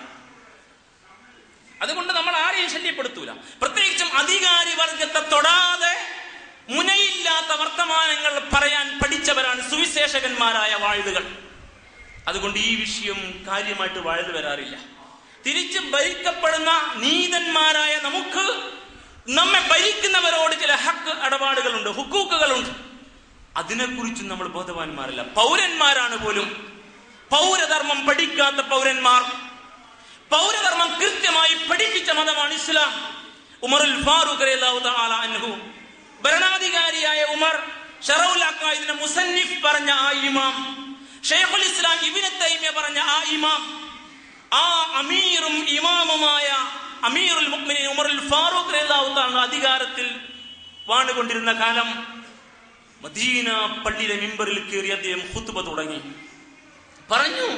അതുകൊണ്ട് നമ്മൾ ആരെയും ശല്യപ്പെടുത്തൂല പ്രത്യേകിച്ചും അധികാരി വർഗത്തെ തൊടാതെ മുനയില്ലാത്ത വർത്തമാനങ്ങൾ പറയാൻ പഠിച്ചവരാണ് സുവിശേഷകന്മാരായ വാഴുതുകൾ അതുകൊണ്ട് ഈ വിഷയം കാര്യമായിട്ട് വാഴ്ന്നു വരാറില്ല തിരിച്ച് ഭരിക്കപ്പെടുന്ന നീതന്മാരായ നമുക്ക് നമ്മെ ഭരിക്കുന്നവരോട് ചില ഹക്ക് ഇടപാടുകളുണ്ട് ഹുക്കൂക്കുകളുണ്ട് അതിനെക്കുറിച്ച് നമ്മൾ ബോധവാന്മാരല്ല പൗരന്മാരാണ് പോലും പൗരധർമ്മം പഠിക്കാത്ത പൗരന്മാർ പൗരധർമ്മം കൃത്യമായി പഠിപ്പിച്ച മതമാണ് ഇസ്ലാം ഉമറുൽ ഫാറൂഖ് റളിയല്ലാഹു തആല അൻഹു ഭരണാധികാരിയായ ഉമർ ഷറൗൽ അക്കായിദിന്റെ മുസന്നിഫ് പറഞ്ഞ ആ ഇമാം ഷെയ്ഖുൽ ഇസ്ലാം ഇബ്നു തൈമിയ പറഞ്ഞ ആ ഇമാം ആ അമീറും ഇമാമുമായ അമീറുൽ മുഅ്മിനീൻ ഉമറുൽ ഫാറൂഖ് റളിയല്ലാഹു തആല അധികാരത്തിൽ വാണുകൊണ്ടിരുന്ന കാലം മദീന പള്ളിയിലെ മിമ്പറിൽ കയറി അദ്ദേഹം ഖുത്ബ തുടങ്ങി പറഞ്ഞു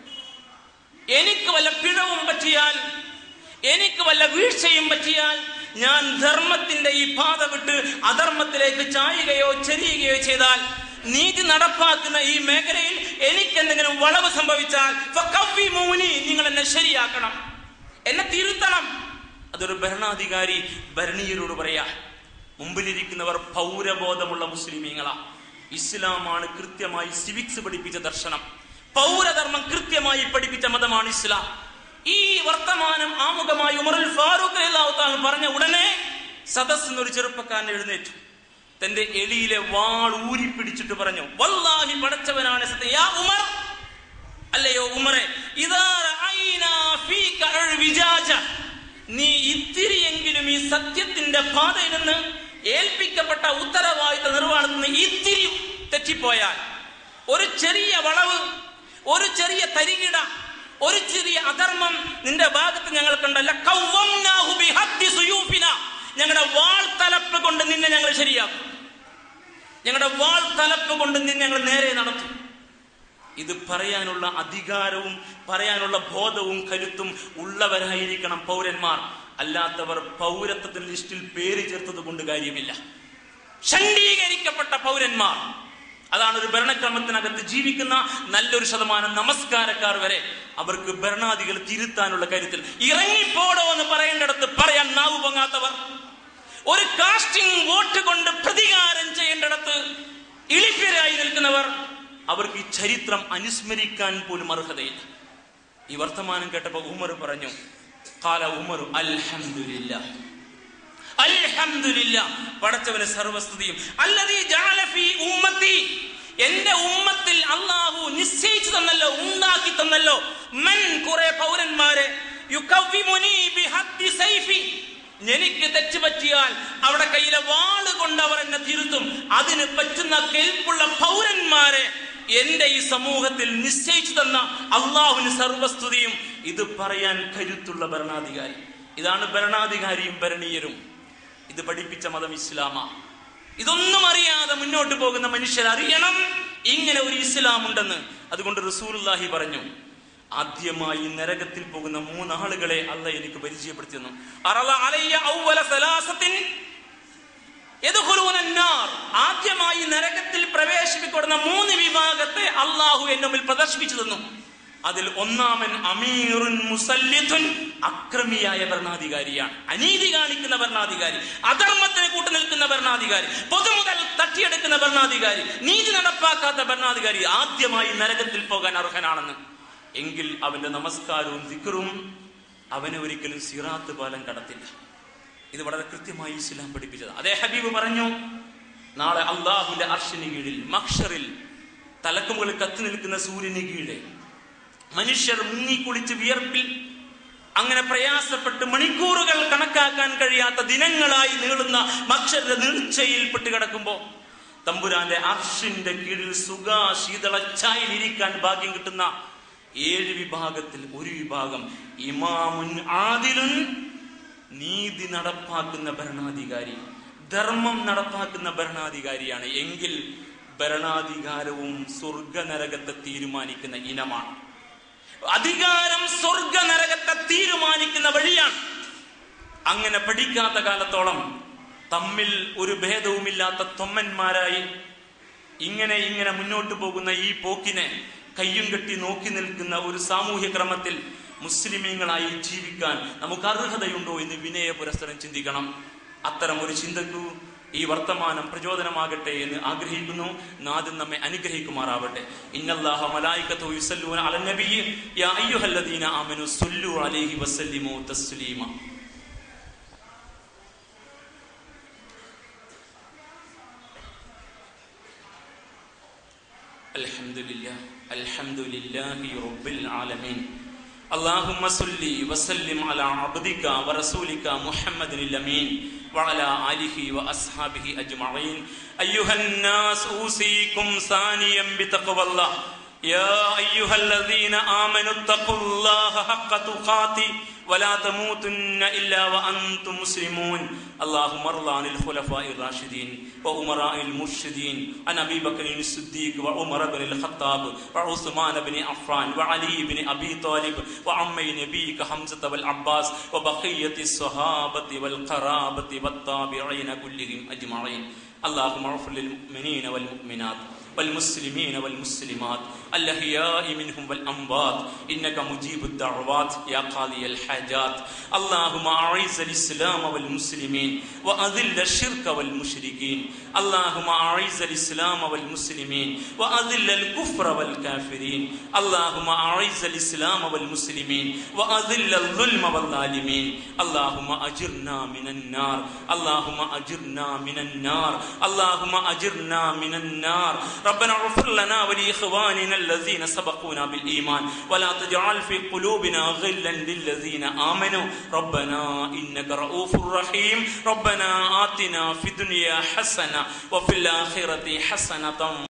എനിക്ക് വല്ല പിഴവും പറ്റിയാൽ എനിക്ക് വല്ല വീഴ്ചയും പറ്റിയാൽ ഞാൻ ധർമ്മത്തിന്റെ ഈ പാത വിട്ട് അധർമ്മത്തിലേക്ക് ചായുകയോ ചെരിയുകയോ ചെയ്താൽ നീതി നടപ്പാക്കുന്ന ഈ മേഖലയിൽ എനിക്ക് എന്തെങ്കിലും വളവ് സംഭവിച്ചാൽ ഫഖവ്വിമൂനി, നിങ്ങൾ എന്നെ ശരിയാക്കണം എന്നെ തിരുത്തണം അതൊരു ഭരണാധികാരി ഭരണീയരോട് പറയാ മുമ്പിലിരിക്കുന്നവർ പൗരബോധമുള്ള മുസ്ലിമീങ്ങളാ ഇസ്ലാമാണ് കൃത്യമായി സിവിക്സ് പഠിപ്പിച്ച ദർശനം പൗരധർമ്മം കൃത്യമായി പഠിപ്പിച്ച മതമാണ് ഇസ്ലാം ഈ വർത്തമാനം ആമുഖമായി ഉമറുൽ ഫാറൂഖ് റളിയല്ലാഹു തആല പറഞ്ഞ ഉടനെ സദസ്സിൽ ഒരു ചെറുപ്പക്കാരൻ എഴുന്നേറ്റു തന്റെ എളിയിലെ വാൾ ഊരി പിടിച്ചിട്ട് പറഞ്ഞു വല്ലാഹി പടച്ചവനാണ് സത്യം യാ ഉമർ അല്ലയോ ഉമറെ ഇതാ റഅയ്നാ ഫീക അൽവിജാജ. നീ ഇത്തിരിയെങ്കിലും ഈ സത്യത്തിന്റെ പാതയിൽ നിന്ന് ഏൽപ്പിക്കപ്പെട്ട ഉത്തരവാദിത്ത നിർവഹണത്തിൽ നിന്ന് ഇത്തിരി തെറ്റിപ്പോയാൽ ഒരു ചെറിയ വളവ് ഒരു ചെറിയ തരികിട ഒരു ചെറിയ അധർമ്മം നിന്റെ ഭാഗത്ത് ഞങ്ങൾ കണ്ടല്ല കവ്വംനാഹു ബിഹദ്ദി സുയൂഫിന. ഞങ്ങളുടെ വാൾ തലപ്പ് കൊണ്ട് നിന്നെ ഞങ്ങൾ ശരിയാക്കും ഞങ്ങളുടെ വാൾ തലപ്പ് കൊണ്ട് നിന്നെ ഞങ്ങൾ നേരെ നടത്തും ഇത് പറയാനുള്ള അധികാരവും പറയാനുള്ള ബോധവും കരുത്തും ഉള്ളവരായിരിക്കണം പൗരന്മാർ അല്ലാത്തവർ പൗരത്വത്തിന്റെ ലിസ്റ്റിൽ പേര് ചേർത്തത് കൊണ്ട് കാര്യമില്ല ഷണ്ഡീകരിക്കപ്പെട്ട പൗരന്മാർ അതാണ് ഒരു ഭരണക്രമത്തിനകത്ത് ജീവിക്കുന്ന നല്ലൊരു ശതമാനം നമസ്കാരക്കാർ വരെ അവർക്ക് ഭരണാധികൾ തിരുത്താനുള്ള കാര്യത്തിൽ ഇറങ്ങിപ്പോടോ എന്ന് പറയേണ്ടിടത്ത് പറയാൻ നാവ് പൊങ്ങാത്തവർ ഒരു കാസ്റ്റിംഗ് വോട്ട് കൊണ്ട് പ്രതികാരം ചെയ്യേണ്ടിടത്ത് ഇളിപ്യരായി നിൽക്കുന്നവർ അവർക്ക് ഈ ചരിത്രം അനുസ്മരിക്കാൻ പോലും അർഹതയില്ല ഈ വർത്തമാനം കേട്ടപ്പോ ഉമർ പറഞ്ഞു കാല ഉമർ അൽഹംദുലില്ലാ അൽഹംദുലില്ല പടച്ചവന് സർവസ്തുതിയും അല്ലതീ ജഅല ഫീ ഉമ്മത്തി എന്റെ ഉമ്മത്തിൽ അള്ളാഹു നിശ്ചയിച്ചു തന്നല്ലോ ഉണ്ടാക്കി തന്നല്ലോ മൻ കുറെ പൗരന്മാരെ യുകവ്വിമുനി ബിഹദ്ദി സൈഫി എനിക്ക് തെറ്റ് പറ്റിയാൽ അവിടെ കയ്യിലെ വാള് കൊണ്ട് അവർ എന്നെ തിരുത്തും അതിന് പറ്റുന്ന കെൽപ്പുള്ള പൗരന്മാരെ എന്റെ ഈ സമൂഹത്തിൽ നിശ്ചയിച്ചു തന്ന അള്ളാഹുവിന് സർവസ്തുതിയും ഇത് പറയാൻ കരുത്തുള്ള ഭരണാധികാരി ഇതാണ് ഭരണാധികാരിയും ഭരണീയരും ഇത് പഠിപ്പിച്ച മതം ഇസ്ലാമാ ഇതൊന്നും അറിയാതെ മുന്നോട്ട് പോകുന്ന മനുഷ്യർ അറിയണം ഇങ്ങനെ ഒരു ഇസ്ലാം ഉണ്ടെന്ന് അതുകൊണ്ട് റസൂലുള്ളാഹി പറഞ്ഞു ആദ്യമായി നരകത്തിൽ പോകുന്ന മൂന്നാളുകളെ അല്ല എനിക്ക് പരിചയപ്പെടുത്തി തന്നു അറള അലയ്യ ഔവല സലാസത്തിൻ യദ്ഖുലൂന അന്നാർ. ആദ്യമായി നരകത്തിൽ പ്രവേശിപ്പിക്കുന്ന മൂന്ന് വിഭാഗത്തെ അള്ളാഹു എന്നെ മുമ്പിൽ പ്രദർശിപ്പിച്ചു തന്നു അതിൽ ഒന്നാമൻ അമീറുൻ മുസല്ലിത്തുൻ അക്രമിയായ ഭരണാധികാരിയാണ് അനീതി കാണിക്കുന്ന ഭരണാധികാരി അധർമ്മത്തിന് കൂട്ടു നിൽക്കുന്ന ഭരണാധികാരി പൊതുമുതൽ തട്ടിയെടുക്കുന്ന ഭരണാധികാരി നീതി നടപ്പാക്കാത്ത ഭരണാധികാരി ആദ്യമായി നരകത്തിൽ പോകാൻ അർഹനാണെന്ന് എങ്കിൽ അവന്റെ നമസ്കാരവും ദിക്കറും അവനെ ഒരിക്കലും സിറാത്ത് പാലം കടത്തില്ല ഇത് വളരെ കൃത്യമായി ഇസ്ലാം പഠിപ്പിച്ചത് അതേ ഹബീബ് പറഞ്ഞു നാളെ അള്ളാഹുന്റെ അർഷിന് കീഴിൽ മക്ഷറിൽ തലക്കുമുകളിൽ കത്തി നിൽക്കുന്ന സൂര്യന് കീഴെ മനുഷ്യർ മുങ്ങിക്കുളിച്ച് വിയർപ്പിൽ അങ്ങനെ പ്രയാസപ്പെട്ട് മണിക്കൂറുകൾ കണക്കാക്കാൻ കഴിയാത്ത ദിനങ്ങളായി നീളുന്ന മക്ഷരുടെ നീർച്ചയിൽ പെട്ട് തമ്പുരാന്റെ അർഷിന്റെ കീഴിൽ സുഖ ശീതളച്ചായിലിരിക്കാൻ ഭാഗ്യം കിട്ടുന്ന ഏഴ് വിഭാഗത്തിൽ ഒരു വിഭാഗം ഇമാമുൻ ആദിലുൻ നീതി നടപ്പാക്കുന്ന ഭരണാധികാരി ധർമ്മം നടപ്പാക്കുന്ന ഭരണാധികാരിയാണ് എങ്കിൽ ഭരണാധികാരവും സ്വർഗ നരകത്തെ തീരുമാനിക്കുന്ന ഇനമാണ് അധികാരം സ്വർഗ നരകത്തെ തീരുമാനിക്കുന്ന വഴിയാണ് അങ്ങനെ പഠിക്കാത്ത കാലത്തോളം തമ്മിൽ ഒരു ഭേദവുമില്ലാത്ത തൊമ്മന്മാരായി ഇങ്ങനെ ഇങ്ങനെ മുന്നോട്ട് പോകുന്ന ഈ പോക്കിനെ കയ്യും കെട്ടി നോക്കി നിൽക്കുന്ന ഒരു സാമൂഹ്യ ക്രമത്തിൽ മുസ്ലിമീങ്ങളായി ജീവിക്കാൻ നമുക്ക് അർഹതയുണ്ടോ എന്ന് വിനയ പുരസ്സരം ചിന്തിക്കണം അത്തരം ഒരു ചിന്തക്കു ഈ വർത്തമാനം പ്രചോദനമാകട്ടെ എന്ന് ആഗ്രഹിക്കുന്നു നാഥൻ നമ്മെ അനുഗ്രഹിക്കുമാറാവട്ടെ ഇന്നല്ലാഹ മലായികത്തു യുസല്ലൂന അലൻ നബിയ്യി യാ അയ്യുഹല്ലദീന ആമനു സല്ലു അലൈഹി വസല്ലിമു തസ്ലീമ الحمد لله الحمد لله رب العالمين اللهم صل وسلم على عبدك ورسولك محمد الامين وعلى اله واصحابه اجمعين ايها الناس اوصيكم ثانيا بتقوى الله يا ايها الذين امنوا اتقوا الله حق تقاته ولا تموتن الا وانتم مسلمون اللهم ارض عن الخلفاء الراشدين وامراء المرشدين عن ابي بكر الصديق وعمر بن الخطاب وعثمان بن عفان وعلي بن ابي طالب وعمي نبيك حمزه والعباس وبقيه الصحابه والقرابه والتابعين كلهم اجمعين اللهم اغفر للمؤمنين والمؤمنات والمسلمين والمسلمات الأحياء منهم والأموات إنك مجيب الدعوات يا قاضي الحاجات اللهم أعز الإسلام والمسلمين وأذل الشرك والمشركين اللهم أعز الإسلام والمسلمين وأذل الكفر والكافرين اللهم أعز الإسلام والمسلمين وأذل الظلم والظالمين اللهم أجرنا من النار اللهم أجرنا من النار اللهم أجرنا من النار ربنا اغفر لنا ولإخواننا الذين سبقونا بالإيمان ولا تجعل في قلوبنا غلا للذين آمنوا ربنا إنك رؤوف رحيم ربنا آتنا في الدنيا حسنة وفي الآخرة حسنة